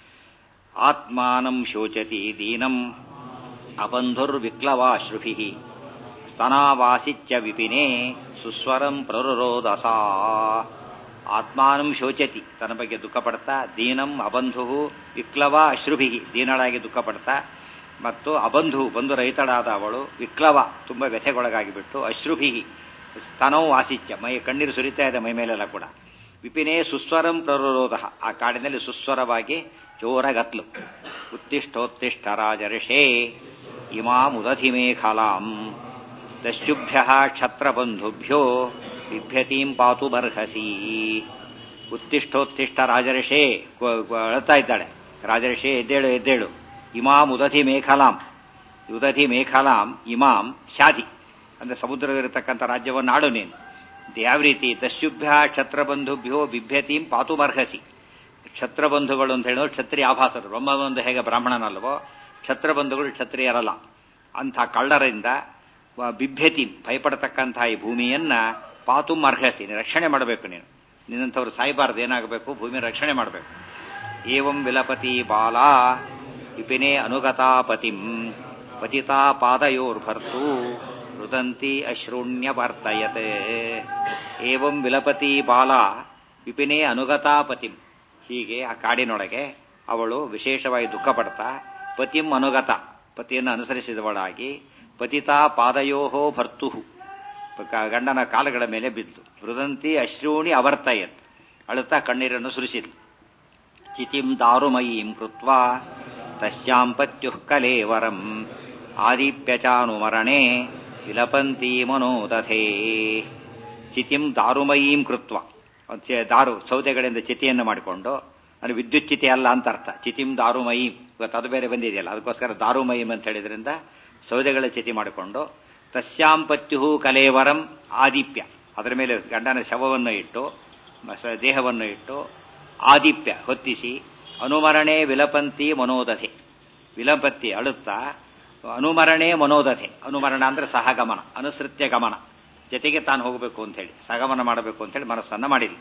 ಆತ್ಮಾನಂ ಶೋಚತಿ ದೀನಂ ಅಬಂಧುರ್ವಿಕ್ಲವಾಶ್ರುಭಿ ಸ್ತನಾವಾಸಿತ್ಯ ವಿಪಿನೇ ಸುಸ್ವರಂ ಪ್ರರುರೋದಸ ಆತ್ಮಾನಂ ಶೋಚತಿ ತನ್ನ ಬಗ್ಗೆ ದುಃಖ ಪಡ್ತಾ ದೀನಂ ಅಬಂಧು ವಿಕ್ಲವ ಅಶ್ರುಭಿ ದೀನಳಾಗಿ ದುಃಖ ಪಡ್ತಾ ಮತ್ತು ಅಬಂಧು ಬಂಧು ರಹಿತಳಾದ ಅವಳು ವಿಕ್ಲವ ತುಂಬ ವ್ಯಥೆಗೊಳಗಾಗಿ ಬಿಟ್ಟು ಅಶ್ರುಭಿ ಸ್ತನವು ಆಸಿತ್ಯ ಮೈ ಕಣ್ಣೀರು ಸುರಿತಾ ಇದೆ ಮೈ ಮೇಲೆಲ್ಲ ಕೂಡ ವಿಪಿನೇ ಸುಸ್ವರಂ ಪ್ರರುರೋಧ ಆ ಕಾಡಿನಲ್ಲಿ ಸುಸ್ವರವಾಗಿ ಜೋರಗತ್ಲು ಉತ್ತಿಷ್ಠೋತ್ತಿಷ್ಠ ರಾಜರ್ಷೇ ಇಮಾಮುದಧಿಮೇಖಲಾಂ ದಸ್ಯುಭ್ಯ ಕ್ಷತ್ರಬಂಧುಭ್ಯೋ ಬಿಭ್ಯತೀಂ ಪಾತು ಬರ್ಹಸಿ ಉತ್ತಿಷ್ಠೋತ್ತಿಷ್ಠ ರಾಜರ್ಷೇ ಅಳ್ತಾ ಇದ್ದಾಳೆ ರಾಜರ್ಷೇ ಎದ್ದೇಳು ಎದ್ದೇಳು ಇಮಾಂ ಉದಧಿ ಮೇಖಲಾಂ ಉದಧಿ ಮೇಖಲಾಂ ಇಮಾಂ ಶಾದಿ ಅಂದ್ರೆ ಸಮುದ್ರವಿರತಕ್ಕಂಥ ರಾಜ್ಯವನ್ನು ಆಡು ನೀನು ಯಾವ ರೀತಿ ದಸ್ಯುಭ್ಯ ಕ್ಷತ್ರಬಂಧುಭ್ಯೋ ಬಿಭ್ಯತೀಂ ಪಾತುಮರ್ಹಸಿ ಕ್ಷತ್ರಬಂಧುಗಳು ಅಂತ ಹೇಳಿದ್ರೆ ಕ್ಷತ್ರಿಯ ಆಭಾಸರು ಬ್ರಹ್ಮಬಂಧು ಹೇಗೆ ಬ್ರಾಹ್ಮಣನಲ್ವೋ ಕ್ಷತ್ರಬಂಧುಗಳು ಕ್ಷತ್ರಿಯರಲ್ಲ ಅಂಥ ಕಳ್ಳರಿಂದ ಬಿಭ್ಯತಿ ಭಯಪಡತಕ್ಕಂಥ ಈ ಭೂಮಿಯನ್ನ ಪಾತು ಅರ್ಹಸಿ ರಕ್ಷಣೆ ಮಾಡಬೇಕು ನೀನು ನಿನ್ನಂಥವ್ರು ಸಾಯಬಾರ್ದು ಏನಾಗಬೇಕು ಭೂಮಿ ರಕ್ಷಣೆ ಮಾಡಬೇಕು ಏವಂ ವಿಲಪತಿ ಬಾಲ ವಿಪಿನೇ ಅನುಗತಾ ಪತಿಂ ಪತಿತಾ ಪಾದಯೋರ್ಭರ್ತು ರುದಂತಿ ಅಶ್ರೂಣ್ಯ ವರ್ತಯತೆ ಏವಂ ವಿಲಪತಿ ಬಾಲ ವಿಪಿನೇ ಅನುಗತಾ ಪತಿಂ ಹೀಗೆ ಆ ಕಾಡಿನೊಳಗೆ ಅವಳು ವಿಶೇಷವಾಗಿ ದುಃಖ ಪಡ್ತಾ ಪತಿಂ ಅನುಗತ ಪತಿಯನ್ನು ಅನುಸರಿಸಿದವಳಾಗಿ ಪತಿತಾ ಪಾದಯೋಹೋ ಭರ್ತು ಗಂಡನ ಕಾಲುಗಳ ಮೇಲೆ ಬಿದ್ದು ರುದಂತಿ ಅಶ್ರೂಣಿ ಅವರ್ತಯತ್ ಅಳುತ್ತಾ ಕಣ್ಣೀರನ್ನು ಸುರಿಸಿದ್ಲು ಚಿತಿಂ ದಾರುಮಯೀಂ ಕೃತ್ವ ತಸ್ಯಾಂ ಪತ್ಯುಃ ಕಲೇವರಂ ಆದಿಪ್ಯಚಾನುಮರಣೆ ವಿಲಪಂತಿ ಮನೋದಥೇ ಚಿತಿಂ ದಾರುಮಯೀಂ ಕೃತ್ವ ದಾರು ಸೌದೆಗಳಿಂದ ಚಿತಿಯನ್ನು ಮಾಡಿಕೊಂಡು ಅದು ವಿದ್ಯುತ್ ಚಿತಿ ಅಲ್ಲ ಅಂತ ಅರ್ಥ ಚಿತಿಂ ದಾರುಮಯೀಂ ಇವತ್ತು ಅದು ಬೇರೆ ಬಂದಿದೆಯಲ್ಲ ಅದಕ್ಕೋಸ್ಕರ ದಾರುಮಯೀಂ ಅಂತ ಹೇಳಿದ್ರಿಂದ ಸೌದೆಗಳ ಚಿತಿ ಮಾಡಿಕೊಂಡು ತಸ್ಯಾಂ ಪತ್ಯು ಕಲೇವರಂ ಆದಿಪ್ಯ ಅದರ ಮೇಲೆ ಗಂಡನ ಶವವನ್ನು ಇಟ್ಟು ದೇಹವನ್ನು ಇಟ್ಟು ಆದಿಪ್ಯ ಹೊತ್ತಿಸಿ ಅನುಮರಣೆ ವಿಲಪಂತಿ ಮನೋದಧೆ ವಿಲಪಂತಿ ಅಳುತ್ತಾ ಅನುಮರಣೆ ಮನೋದಧೆ ಅನುಮರಣ ಅಂದ್ರೆ ಸಹಗಮನ ಅನುಸೃತ್ಯ ಗಮನ ಜೊತೆಗೆ ತಾನು ಹೋಗಬೇಕು ಅಂತ ಹೇಳಿ ಸಹಗಮನ ಮಾಡಬೇಕು ಅಂತ ಹೇಳಿ ಮನಸ್ಸನ್ನ ಮಾಡಿಲ್ಲ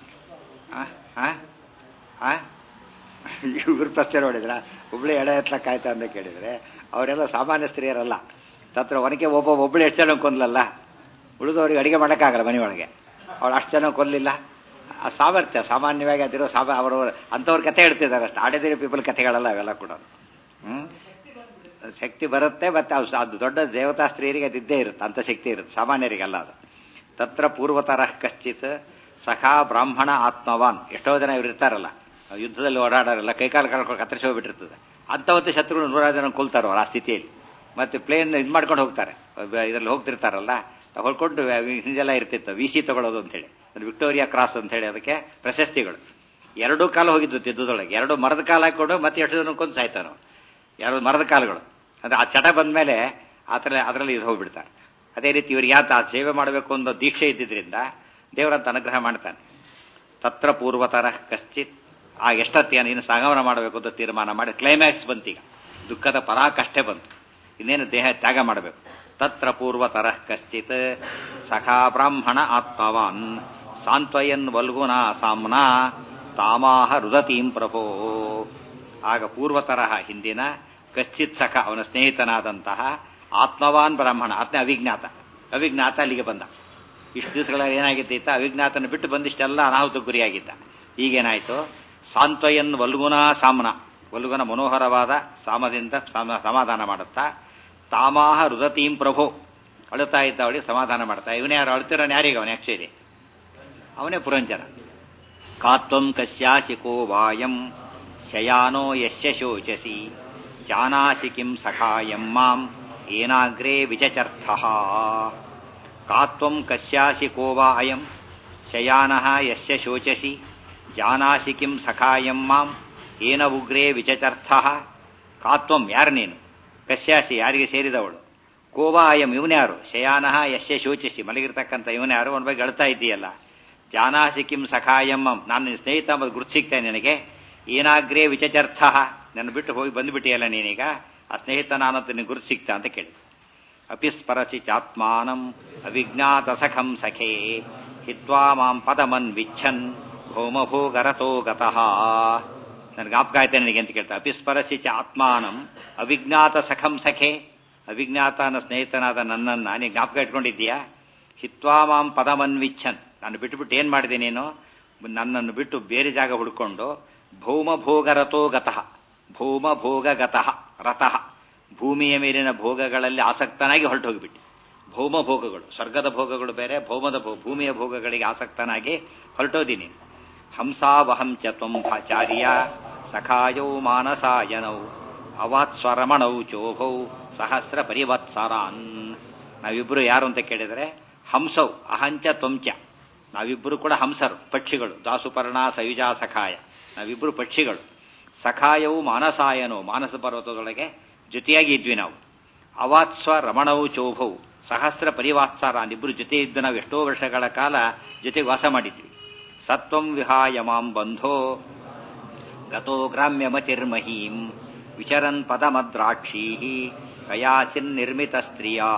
ಇವ್ರ ಪ್ರಶ್ನೆ ನೋಡಿದ್ರ ಒಬ್ಳೆ ಎಡೆ ಎತ್ಲಕ್ ಆಯ್ತಾ ಅಂತ ಕೇಳಿದ್ರೆ ಅವರೆಲ್ಲ ಸಾಮಾನ್ಯ ಸ್ತ್ರೀಯರಲ್ಲ ತತ್ರ ಒನಕೆ ಒಬ್ಬ ಒಬ್ಬಳು ಎಷ್ಟು ಜನ ಕೊಂದ್ಲಲ್ಲ ಉಳಿದವ್ರಿಗೆ ಅಡಿಗೆ ಮಾಡೋಕ್ಕಾಗಲ್ಲ ಮನೆಯೊಳಗೆ ಅವಳು ಅಷ್ಟು ಜನ ಕೊಲ್ಲಿಲ್ಲ ಆ ಸಾಮರ್ಥ್ಯ ಸಾಮಾನ್ಯವಾಗಿ ಅದಿರೋ ಸಾಮ ಅವರವರು ಅಂಥವ್ರ ಕತೆ ಹೇಳ್ತಿದ್ದಾರೆ ಅಷ್ಟು ಆಡಿದಿರೋ ಪೀಪಲ್ ಕಥೆಗಳಲ್ಲ ಅವೆಲ್ಲ ಕೂಡ ಹ್ಮ್ ಶಕ್ತಿ ಬರುತ್ತೆ ಮತ್ತೆ ಅದು ದೊಡ್ಡ ದೇವತಾ ಸ್ತ್ರೀಯರಿಗೆ ಅದಿದ್ದೇ ಇರುತ್ತೆ ಅಂತ ಶಕ್ತಿ ಇರುತ್ತೆ ಸಾಮಾನ್ಯರಿಗಲ್ಲ ಅದು ತತ್ರ ಪೂರ್ವತರ ಕಶ್ಚಿತ್ ಸಖಾ ಬ್ರಾಹ್ಮಣ ಆತ್ಮವಾನ್ ಎಷ್ಟೋ ಜನ ಇವ್ರು ಇರ್ತಾರಲ್ಲ ಯುದ್ಧದಲ್ಲಿ ಓಡಾಡೋರಲ್ಲ ಕೈಕಾಲು ಕಳ್ಕೊಂಡು ಕತ್ತರಿಸಿ ಹೋಗ್ಬಿಟ್ಟಿರ್ತದೆ ಅಂಥವತ್ತು ಶತ್ರುಗಳು ನೂರಾರು ಜನ ಕೊಲ್ತಾರ ಅವ್ರು ಆ ಸ್ಥಿತಿಯಲ್ಲಿ ಮತ್ತೆ ಪ್ಲೇನ್ ಇದು ಮಾಡ್ಕೊಂಡು ಹೋಗ್ತಾರೆ ಇದರಲ್ಲಿ ಹೋಗ್ತಿರ್ತಾರಲ್ಲ ಹೊಳ್ಕೊಂಡು ಹಿಂದೆಲ್ಲ ಇರ್ತಿತ್ತು ವಿ ಸಿ ತಗೊಳ್ಳೋದು ಅಂತೇಳಿ ವಿಕ್ಟೋರಿಯಾ ಕ್ರಾಸ್ ಅಂತ ಹೇಳಿ ಅದಕ್ಕೆ ಪ್ರಶಸ್ತಿಗಳು ಎರಡೂ ಕಾಲ ಹೋಗಿದ್ದು ಯುದ್ಧದೊಳಗೆ ಎರಡು ಮರದ ಕಾಲ ಹಾಕೊಂಡು ಮತ್ತೆ ಎಷ್ಟು ಜನ ಕೊಂದು ಸಾಯ್ತಾನು ಎರಡು ಮರದ ಕಾಲಗಳು ಅಂದ್ರೆ ಆ ಚಟ ಬಂದ್ಮೇಲೆ ಆ ಥರ ಅದರಲ್ಲಿ ಇದು ಹೋಗ್ಬಿಡ್ತಾರೆ ಅದೇ ರೀತಿ ಇವ್ರಿಗೆ ಯಾತ ಸೇವೆ ಮಾಡಬೇಕು ಅನ್ನೋ ದೀಕ್ಷೆ ಇದ್ದಿದ್ರಿಂದ ದೇವರಂತ ಅನುಗ್ರಹ ಮಾಡ್ತಾನೆ ತತ್ರ ಪೂರ್ವತರ ಕಶ್ಚಿತ್ ಆ ಎಷ್ಟೊತ್ತಿಯ ನೀನು ಸಂಗಮನ ಮಾಡಬೇಕು ಅಂತ ತೀರ್ಮಾನ ಮಾಡಿ ಕ್ಲೈಮ್ಯಾಕ್ಸ್ ಬಂತೀಗ ದುಃಖದ ಪರಾಕಷ್ಟೇ ಬಂತು ಇನ್ನೇನು ದೇಹ ತ್ಯಾಗ ಮಾಡಬೇಕು ತತ್ರ ಪೂರ್ವತರ ಕಶ್ಚಿತ್ ಸಖಾ ಬ್ರಾಹ್ಮಣ ಆತ್ಮವಾನ್ ಸ ಸಾಂತ್ವಯನ್ ವಲ್ಗುನ ಸಾಮ್ನ ತಾಮಾಹ ರುದತೀಂ ಪ್ರಭೋ ಆಗ ಪೂರ್ವತರಹ ಹಿಂದಿನ ಕಶ್ಚಿತ್ ಸಖ ಅವನ ಸ್ನೇಹಿತನಾದಂತಹ ಆತ್ಮವಾನ್ ಬ್ರಾಹ್ಮಣ ಆತ್ಮ ಅವಿಜ್ಞಾತ ಅವಿಜ್ಞಾತ ಅಲ್ಲಿಗೆ ಬಂದ ಇಷ್ಟು ದಿವಸಗಳ ಏನಾಗಿದ್ದೀತ ಅವಿಜ್ಞಾತನ ಬಿಟ್ಟು ಬಂದಿಷ್ಟೆಲ್ಲ ಅನಾಹುತ ಗುರಿಯಾಗಿದ್ದ ಈಗೇನಾಯ್ತು ಸಾಂತ್ವಯನ್ ವಲ್ಗುನ ಸಾಮ್ನ ವಲ್ಗುನ ಮನೋಹರವಾದ ಸಾಮದಿಂದ ಸಮ- ಸಮಾಧಾನ ಮಾಡುತ್ತಾ ತಾಮಾಹ ರುದತೀಂ ಪ್ರಭೋ ಅಳುತ್ತಾ ಇದ್ದ ಅವಳಿಗೆ ಸಮಾಧಾನ ಮಾಡ್ತಾ ಇವನೇ ಯಾರು ಅಳ್ತಿರೋನು ಯಾರಿಗೆ ಅವನೇ ಆಕ್ಚುಲಿ ಅವನೇ ಪುರಂಜನ ಕಾತ್ವಂ ಕಸ್ಯಾಸಿ ಕೋ ವಾಯಂ ಶಯಾನೋ ಯಸ್ಯ ಶೋಚಸಿ ಜಾನಾಸಿ ಕಿಂ ಸಖಾಯಂ ಮಾಂ ಏನಾಗ್ರೇ ವಿಚಚರ್ಥಃ ಕಾತ್ವಂ ಕಸ್ಯಾಸಿ ಕೋ ವಾ ಅಯಂ ಶಯಾನಃ ಯಸ್ಯ ಶೋಚಸಿ ಜಾನಾಸಿ ಕಿಂ ಸಖಾಯಂ ಮಾಂ ಏನ ಉಗ್ರೇ ವಿಚಚರ್ಥಃ ಕಾತ್ವಂ ಯಾರು ನೀನು ಕಸ್ಯಾಸಿ ಯಾರಿಗೆ ಸೇರಿದವಳು ಕೋವಾ ಅಯಂ ಇವನ್ಯಾರು ಶಯಾನಃ ಯಶ್ಯ ಶೋಚಿಸಿ ಮಲಗಿರ್ತಕ್ಕಂಥ ಇವನ್ಯಾರು ಅವನ ಬಗ್ಗೆ ಅಳ್ತಾ ಇದ್ದೀಯಲ್ಲ ಜಾನಾಸಿ ಕಿಂ ಸಖಾಯಮ್ಮಂ ನಾನು ನಿನ್ನ ಸ್ನೇಹಿತ ಮತ್ತು ಗುರುತು ಸಿಗ್ತೇನೆ ನಿನಗೆ ಏನಾಗ್ರೇ ವಿಚಚರ್ಥ ನನ್ನ ಬಿಟ್ಟು ಹೋಗಿ ಬಂದುಬಿಟ್ಟಿಯಲ್ಲ ನೀನೀಗ ಆ ಸ್ನೇಹಿತ ನಾನಂತ ನಿನಗೆ ಗುರುತು ಸಿಗ್ತಾ ಅಂತ ಕೇಳಿ ಅಪಿಸ್ಪರಸಿ ಚಾತ್ಮಾನಂ ಅವಿಜ್ಞಾತ ಸಖಂ ಸಖೇ ಹಿತ್ವಾ ಮಾಂ ಪದಮನ್ ವಿಚ್ಛನ್ ಭೌಮಭೋಗರತೋ ಗತಃ ನನಗೆ ಜ್ಞಾಪಕ ಆಯ್ತೆ ನನಗೆ ಅಂತ ಕೇಳ್ತಾ ಅಪಿಸ್ಪರಸಿ ಚ ಆತ್ಮಾನಂ ಅವಿಜ್ಞಾತ ಸಖಂ ಸಖೆ ಅವಿಜ್ಞಾತ ಅನ್ನೋ ಸ್ನೇಹಿತನಾದ ನನ್ನನ್ನ ನೀನು ಜ್ಞಾಪಕ ಇಟ್ಕೊಂಡಿದ್ದೀಯಾ ಹಿತ್ವಾ ಮಾಂ ಪದಮನ್ವಿಚ್ಛನ್ ನಾನು ಬಿಟ್ಟುಬಿಟ್ಟು ಏನ್ ಮಾಡಿದೆ ನೀನು ನನ್ನನ್ನು ಬಿಟ್ಟು ಬೇರೆ ಜಾಗ ಹುಡ್ಕೊಂಡು ಭೌಮ ಭೋಗ ರಥೋ ಗತಃ ಭೌಮ ಭೋಗ ಗತಃ ರಥಃ ಭೂಮಿಯ ಮೇಲಿನ ಭೋಗಗಳಲ್ಲಿ ಆಸಕ್ತನಾಗಿ ಹೊರಟು ಹೋಗಿಬಿಟ್ಟು ಭೌಮ ಭೋಗಗಳು ಸ್ವರ್ಗದ ಭೋಗಗಳು ಬೇರೆ ಭೌಮದ ಭೋ ಭೂಮಿಯ ಭೋಗಗಳಿಗೆ ಆಸಕ್ತನಾಗಿ ಹೊರಟೋದಿನಿ ಹಂಸಾವಹಂ ಚ ತ್ವಂ ಭಾಚಾರ್ಯ ಸಖಾಯೌ ಮಾನಸಾಯನೌ ಅವಾತ್ಸ್ವರಮಣೌ ಚೋಭೌ ಸಹಸ್ರ ಪರಿವತ್ಸರಾನ್ ನಾವಿಬ್ರು ಯಾರು ಅಂತ ಕೇಳಿದರೆ ಹಂಸೌ ಅಹಂಚ ತ್ವಂಚ ನಾವಿಬ್ಬರು ಕೂಡ ಹಂಸರು ಪಕ್ಷಿಗಳು ದಾಸುಪರ್ಣ ಸಯುಜಾ ಸಖಾಯ ನಾವಿಬ್ಬರು ಪಕ್ಷಿಗಳು ಸಖಾಯವು ಮಾನಸಾಯನೋ ಮಾನಸ ಪರ್ವತದೊಳಗೆ ಜೊತೆಯಾಗಿ ಇದ್ವಿ ನಾವು ಅವಾತ್ಸ್ವ ರಮಣವು ಚೋಭವು ಸಹಸ್ರ ಪರಿವಾತ್ಸಾರ ಇಬ್ಬರು ಜೊತೆ ಇದ್ದು ನಾವು ಎಷ್ಟೋ ವರ್ಷಗಳ ಕಾಲ ಜೊತೆಗೆ ವಾಸ ಮಾಡಿದ್ವಿ ಸತ್ವಂ ವಿಹಾಯ ಮಾಂ ಬಂಧೋ ಗತೋ ಗ್ರಾಮ್ಯಮತಿರ್ಮಹೀಂ ವಿಚರನ್ ಪದಮದ್ರಾಕ್ಷೀ ಕಯಾಚಿನ್ ನಿರ್ಮಿತ ಸ್ತ್ರೀಯಾ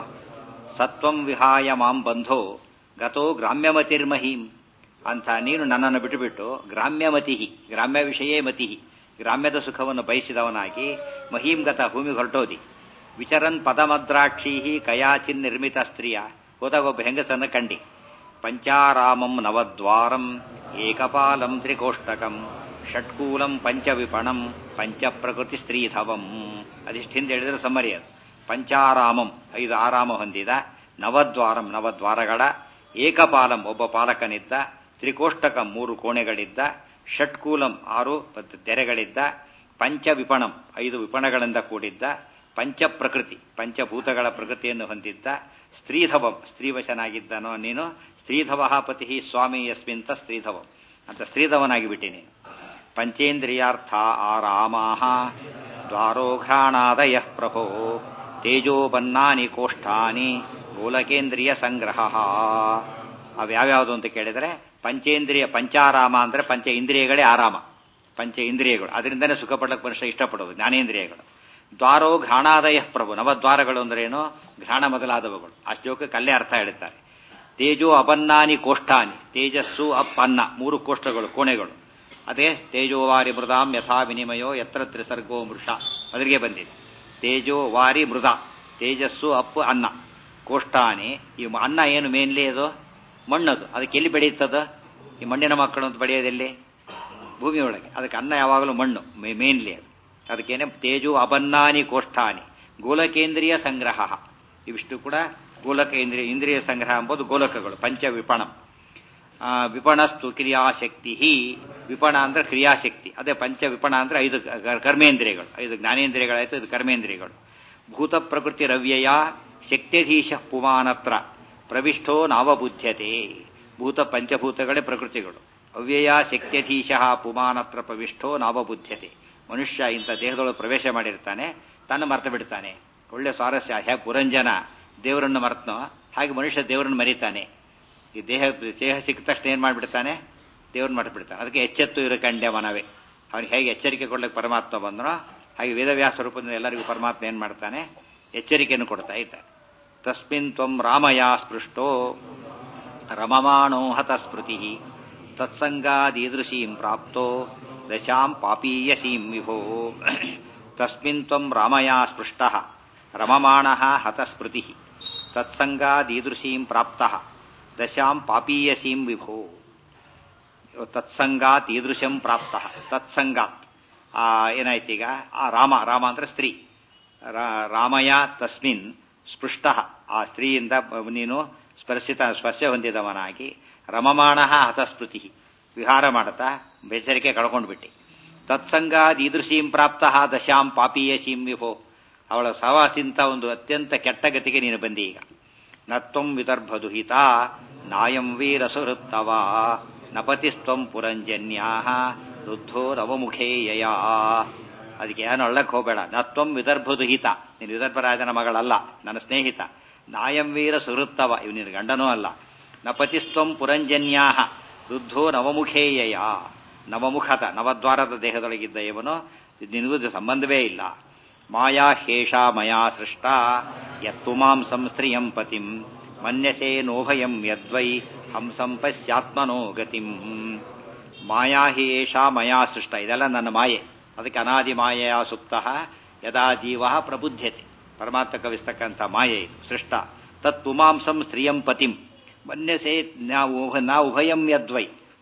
ಸತ್ವಂ ವಿಹಾಯ ಮಾಂ ಬಂಧೋ ಗತೋ ಗ್ರಾಮ್ಯಮತಿರ್ಮಹೀಂ ಅಂತ ನೀನು ನನ್ನನ್ನು ಬಿಟ್ಟುಬಿಟ್ಟು ಗ್ರಾಮ್ಯಮತಿ ಗ್ರಾಮ್ಯ ವಿಷಯೇ ಮತಿ ಗ್ರಾಮ್ಯದ ಸುಖವನ್ನು ಬಯಸಿದವನಾಗಿ ಮಹೀಂ ಗತ ಭೂಮಿಗೆ ಹೊರಟೋದಿ ವಿಚರನ್ ಪದಮದ್ರಾಕ್ಷೀ ಕಯಾಚಿನ್ ನಿರ್ಮಿತ ಸ್ತ್ರೀಯ ಹೋದಾಗ ಒಬ್ಬ ಹೆಂಗಸನ್ನ ಕಂಡಿ ಪಂಚಾರಾಮಂ ನವದ್ವಾರಂ ಏಕಪಾಲಂ ತ್ರಿಕೋಷ್ಟಕಂ ಷಟ್ಕೂಲಂ ಪಂಚವಿಪಣಂ ಪಂಚ ಪ್ರಕೃತಿ ಸ್ತ್ರೀಧವಂ ಅದಿಷ್ಟು ಹಿಂದೆ ಹೇಳಿದ್ರೆ ಸಮ್ಮರಿ ಅದು ಪಂಚಾರಾಮಂ ಐದು ಆರಾಮ ಹೊಂದಿದ ನವದ್ವಾರಂ ನವದ್ವಾರಗಳ ಏಕಪಾಲಂ ಒಬ್ಬ ಪಾಲಕನಿದ್ದ ತ್ರಿಕೋಷ್ಟಕಂ ಮೂರು ಕೋಣೆಗಳಿದ್ದ ಷಟ್ಕೂಲಂ ಆರು ತೆರೆಗಳಿದ್ದ ಪಂಚವಿಪಣಂ ಐದು ವಿಪಣಗಳಿಂದ ಕೂಡಿದ್ದ ಪಂಚ ಪ್ರಕೃತಿ ಪಂಚಭೂತಗಳ ಪ್ರಕೃತಿಯನ್ನು ಹೊಂದಿದ್ದ ಸ್ತ್ರೀಧವಂ ಸ್ತ್ರೀವಶನಾಗಿದ್ದನೋ ನೀನು ಸ್ತ್ರೀಧವ ಪತಿ ಸ್ವಾಮಿ ಯಸ್ಮಿಂತ ಸ್ತ್ರೀಧವಂ ಅಂತ ಸ್ತ್ರೀಧವನಾಗಿ ಬಿಟ್ಟಿ ನೀನು ಪಂಚೇಂದ್ರಿಯಾರ್ಥ ಆರಾಮಾಹ ದ್ವಾರೋಘ್ರಾಣಾದಯ ಪ್ರಭೋ ತೇಜೋಬನ್ನಾನಿ ಕೋಷ್ಠಾನಿ ಗೋಲಕೇಂದ್ರಿಯ ಸಂಗ್ರಹ ಅವ್ಯಾವ್ಯಾವುದು ಅಂತ ಕೇಳಿದರೆ ಪಂಚೇಂದ್ರಿಯ ಪಂಚಾರಾಮ ಅಂದ್ರೆ ಪಂಚ ಇಂದ್ರಿಯಗಳೇ ಆರಾಮ ಪಂಚ ಇಂದ್ರಿಯಗಳು ಅದರಿಂದನೇ ಸುಖ ಪಡ್ಲಕ್ಕೆ ಮನುಷ್ಯ ಇಷ್ಟಪಡೋದು ಜ್ಞಾನೇಂದ್ರಿಯಗಳು ದ್ವಾರೋ ಘ್ರಾಣಾದಯ ಪ್ರಭು ನವದ್ವಾರಗಳು ಅಂದ್ರೇನು ಘ್ರಾಣ ಮೊದಲಾದವುಗಳು ಆ ಶ್ಲೋಕಕ್ಕೆ ಅಲ್ಲೇ ಅರ್ಥ ಹೇಳುತ್ತಾರೆ ತೇಜೋ ಅಬನ್ನಾನಿ ಕೋಷ್ಠಾನಿ ತೇಜಸ್ಸು ಅಪ್ ಅನ್ನ ಮೂರು ಕೋಷ್ಠಗಳು ಕೋಣೆಗಳು ಅದೇ ತೇಜೋವಾರಿ ಮೃದಾಂ ಯಥಾ ವಿನಿಮಯೋ ಯತ್ರ ತ್ರಿಸರ್ಗೋ ಮೃಷ ಅದರಿಗೆ ಬಂದಿದೆ ತೇಜೋ ವಾರಿ ಮೃದ ತೇಜಸ್ಸು ಅಪ್ಪು ಅನ್ನ ಕೋಷ್ಠಾನಿ ಈ ಅನ್ನ ಏನು ಮೇನ್ಲಿ ಅದು ಮಣ್ಣದು ಅದಕ್ಕೆ ಎಲ್ಲಿ ಬೆಳೆಯುತ್ತದ ಈ ಮಣ್ಣಿನ ಮಕ್ಕಳು ಅಂತ ಬೆಳೆಯೋದೆಲ್ಲಿ ಭೂಮಿಯೊಳಗೆ ಅದಕ್ಕೆ ಅನ್ನ ಯಾವಾಗಲೂ ಮಣ್ಣು ಮೇನ್ಲಿ ಅದು ಅದಕ್ಕೇನೆ ತೇಜು ಅಬನ್ನಾನಿ ಕೋಷ್ಠಾನಿ ಗೋಲಕೇಂದ್ರಿಯ ಸಂಗ್ರಹ ಇವಿಷ್ಟು ಕೂಡ ಗೋಲಕ ಇಂದ್ರಿಯ ಇಂದ್ರಿಯ ಸಂಗ್ರಹ ಎಂಬುದು ಗೋಲಕಗಳು ಪಂಚ ವಿಪಣಂ ವಿಪಣಸ್ತು ಕ್ರಿಯಾಶಕ್ತಿ ವಿಪಣ ಅಂದ್ರೆ ಕ್ರಿಯಾಶಕ್ತಿ ಅದೇ ಪಂಚ ವಿಪಣ ಅಂದ್ರೆ ಐದು ಕರ್ಮೇಂದ್ರಿಯಗಳು ಐದು ಜ್ಞಾನೇಂದ್ರಿಯಗಳಾಯ್ತು ಇದು ಕರ್ಮೇಂದ್ರಿಯಗಳು ಭೂತ ಪ್ರಕೃತಿ ರವ್ಯಯ ಶಕ್ತಿಧೀಶ ಪುಮಾನತ್ರ ಪ್ರವಿಷ್ಟೋ ನಾವಬುದ್ಧ್ಯತೆ ಭೂತ ಪಂಚಭೂತಗಳೇ ಪ್ರಕೃತಿಗಳು ಅವ್ಯಯ ಶಕ್ತ್ಯಧೀಶ ಪುಮಾನತ್ರ ಪ್ರವಿಷ್ಟೋ ನಾವಬುದ್ಧ್ಯತೆ ಮನುಷ್ಯ ಇಂಥ ದೇಹದೊಳಗೆ ಪ್ರವೇಶ ಮಾಡಿರ್ತಾನೆ ತನ್ನ ಮರ್ತು ಬಿಡ್ತಾನೆ ಒಳ್ಳೆ ಸ್ವಾರಸ್ಯ ಹೇಗೆ ಪುರಂಜನ ದೇವರನ್ನು ಮರ್ತನೋ ಹಾಗೆ ಮನುಷ್ಯ ದೇವರನ್ನು ಮರಿತಾನೆ ಈ ದೇಹ ದೇಹ ಸಿಕ್ಕ ತಕ್ಷಣ ಏನ್ ಮಾಡ್ಬಿಡ್ತಾನೆ ದೇವ್ರನ್ನ ಮರ್ತು ಬಿಡ್ತಾನೆ ಅದಕ್ಕೆ ಎಚ್ಚೆತ್ತು ಇರೋ ಕಂಡ್ಯ ಮನವೇ ಅವನಿಗೆ ಹೇಗೆ ಎಚ್ಚರಿಕೆ ಕೊಡ್ಲಿಕ್ಕೆ ಪರಮಾತ್ಮ ಬಂದನೋ ಹಾಗೆ ವೇದವ್ಯಾಸ ರೂಪದಿಂದ ಎಲ್ಲರಿಗೂ ಪರಮಾತ್ಮ ಏನ್ ಮಾಡ್ತಾನೆ ಎಚ್ಚರಿಕೆಯನ್ನು ಕೊಡ್ತಾ ಇದ್ದಾನೆ ತಸ್ಮಿನ್ ತ್ವಂ ರಾಮಯ ಸ್ಪೃಷ್ಟೋ ರಮಮಾಣೋ ಹತಸ್ಮೃತಿ ತತ್ಸಂಗಾದೀದೃಶೀಂ ಪ್ರಾಪ್ತೋ ದಶಾಂ ಪಾಪೀಯಸೀಂ ವಿಭೋ ತಸ್ಮಿನ್ ತ್ವಂ ರಾಮಯಾ ಸ್ಪೃಷ್ಟಃ ರಮಮಾಣಃ ಹತಸ್ಮೃತಿ ತತ್ಸಂಗಾದೀದೃಶೀಂ ಪ್ರಾಪ್ತಃ ದಶಾಂ ಪಾಪೀಯಸೀಂ ವಿಭೋ ತತ್ಸಂಗಾತ್ ಈದೃಶಂ ಪ್ರಾಪ್ತಃ ತತ್ಸಂಗಾತ್ ಆ ಏನಾಯ್ತೀಗ ಆ ರಾಮ ರಾಮ ಅಂದ್ರೆ ಸ್ತ್ರೀ ರಾಮಯ ತಸ್ಮಿನ್ ಸ್ಪೃಷ್ಟ ಆ ಸ್ತ್ರೀಯಿಂದ ನೀನು ಸ್ಪರ್ಶಿತ ಸ್ಪರ್ಶ ಹೊಂದಿದವನಾಗಿ ರಮಮಾಣ ಹತಸ್ಮೃತಿ ವಿಹಾರ ಮಾಡುತ್ತಾ ಬೇಸರಿಕೆ ಕಳ್ಕೊಂಡು ಬಿಟ್ಟಿ ತತ್ಸಂಗಾದ್ ಈದೃಶೀಂ ಪ್ರಾಪ್ತ ದಶಾಂ ಪಾಪೀಯಶೀಂ ವಿಭೋ ಅವಳ ಸಹವಾಸಿಂತ ಒಂದು ಅತ್ಯಂತ ಕೆಟ್ಟ ಗತಿಗೆ ನೀನು ಬಂದಿ ಈಗ ನತ್ವಂ ವಿದರ್ಭದುಹಿತ ನಾಯಂ ವೀರ ಸುಹೃತ್ತವ ನಪತಿಸ್ತ್ವಂ ಪುರಂಜನ್ಯಾ ವೃದ್ಧೋ ನವಮುಖೇಯಯ ಅದಕ್ಕೆ ಏನು ಅಳ್ಳಕ್ಕೆ ಹೋಗಬೇಡ ನತ್ವಂ ವಿದರ್ಭದುಹಿತ ನೀನು ವಿದರ್ಭರಾಜನ ಮಗಳಲ್ಲ ನನ್ನ ಸ್ನೇಹಿತ ನಾಯಂ ವೀರ ಸುಹೃತ್ತವ ಇವ್ ನಿನ್ನ ಗಂಡನೂ ಅಲ್ಲ ನಪತಿಸ್ತ್ವಂ ಪುರಂಜನ್ಯಾ ವೃದ್ಧೋ ನವಮುಖೇಯಯ ನವಮುಖತ ನವದ್ವಾರದ ದೇಹದೊಳಗಿದ್ದ ಇವನು ನಿನಗೂ ಸಂಬಂಧವೇ ಇಲ್ಲ ಮಾಯಾ ಹೇಷ ಮಯಾ ಸೃಷ್ಟ ಯತ್ತು ಮಾಂ ಸಂಸ್ತ್ರಿಯಂ ಪತಿಂ ಮನ್ಯಸೇ ನೋಭಯಂ ಯದ್ವೈ ಹಂಸಂ ಪಶ್ಯಾತ್ಮನೋ ಗತಿಂ ಮಾಯಾ ಹಿ ಏಷಾ ಮಯಾ ಸೃಷ್ಟ ಇದೆಲ್ಲ ನನ್ನ ಮಾಯೆ ಅದಕ್ಕೆ ಅನಾದಿ ಮಾಯೆಯ ಸುಪ್ತ ಯದಾ ಜೀವ ಪ್ರಬುದ್ಧತೆ ಪರಮಾತ್ಮ ಕವಿಸ್ತಕ್ಕಂಥ ಮಾಯೆ ಇದು ಸೃಷ್ಟ ತತ್ ಪುಮಾಂಸಂ ಸ್ತ್ರೀಯಂ ಪತಿಂ ಮನ್ಯಸೇ ನಾವು ನಾ ಉಭಯಂ ಯದ್ವೈ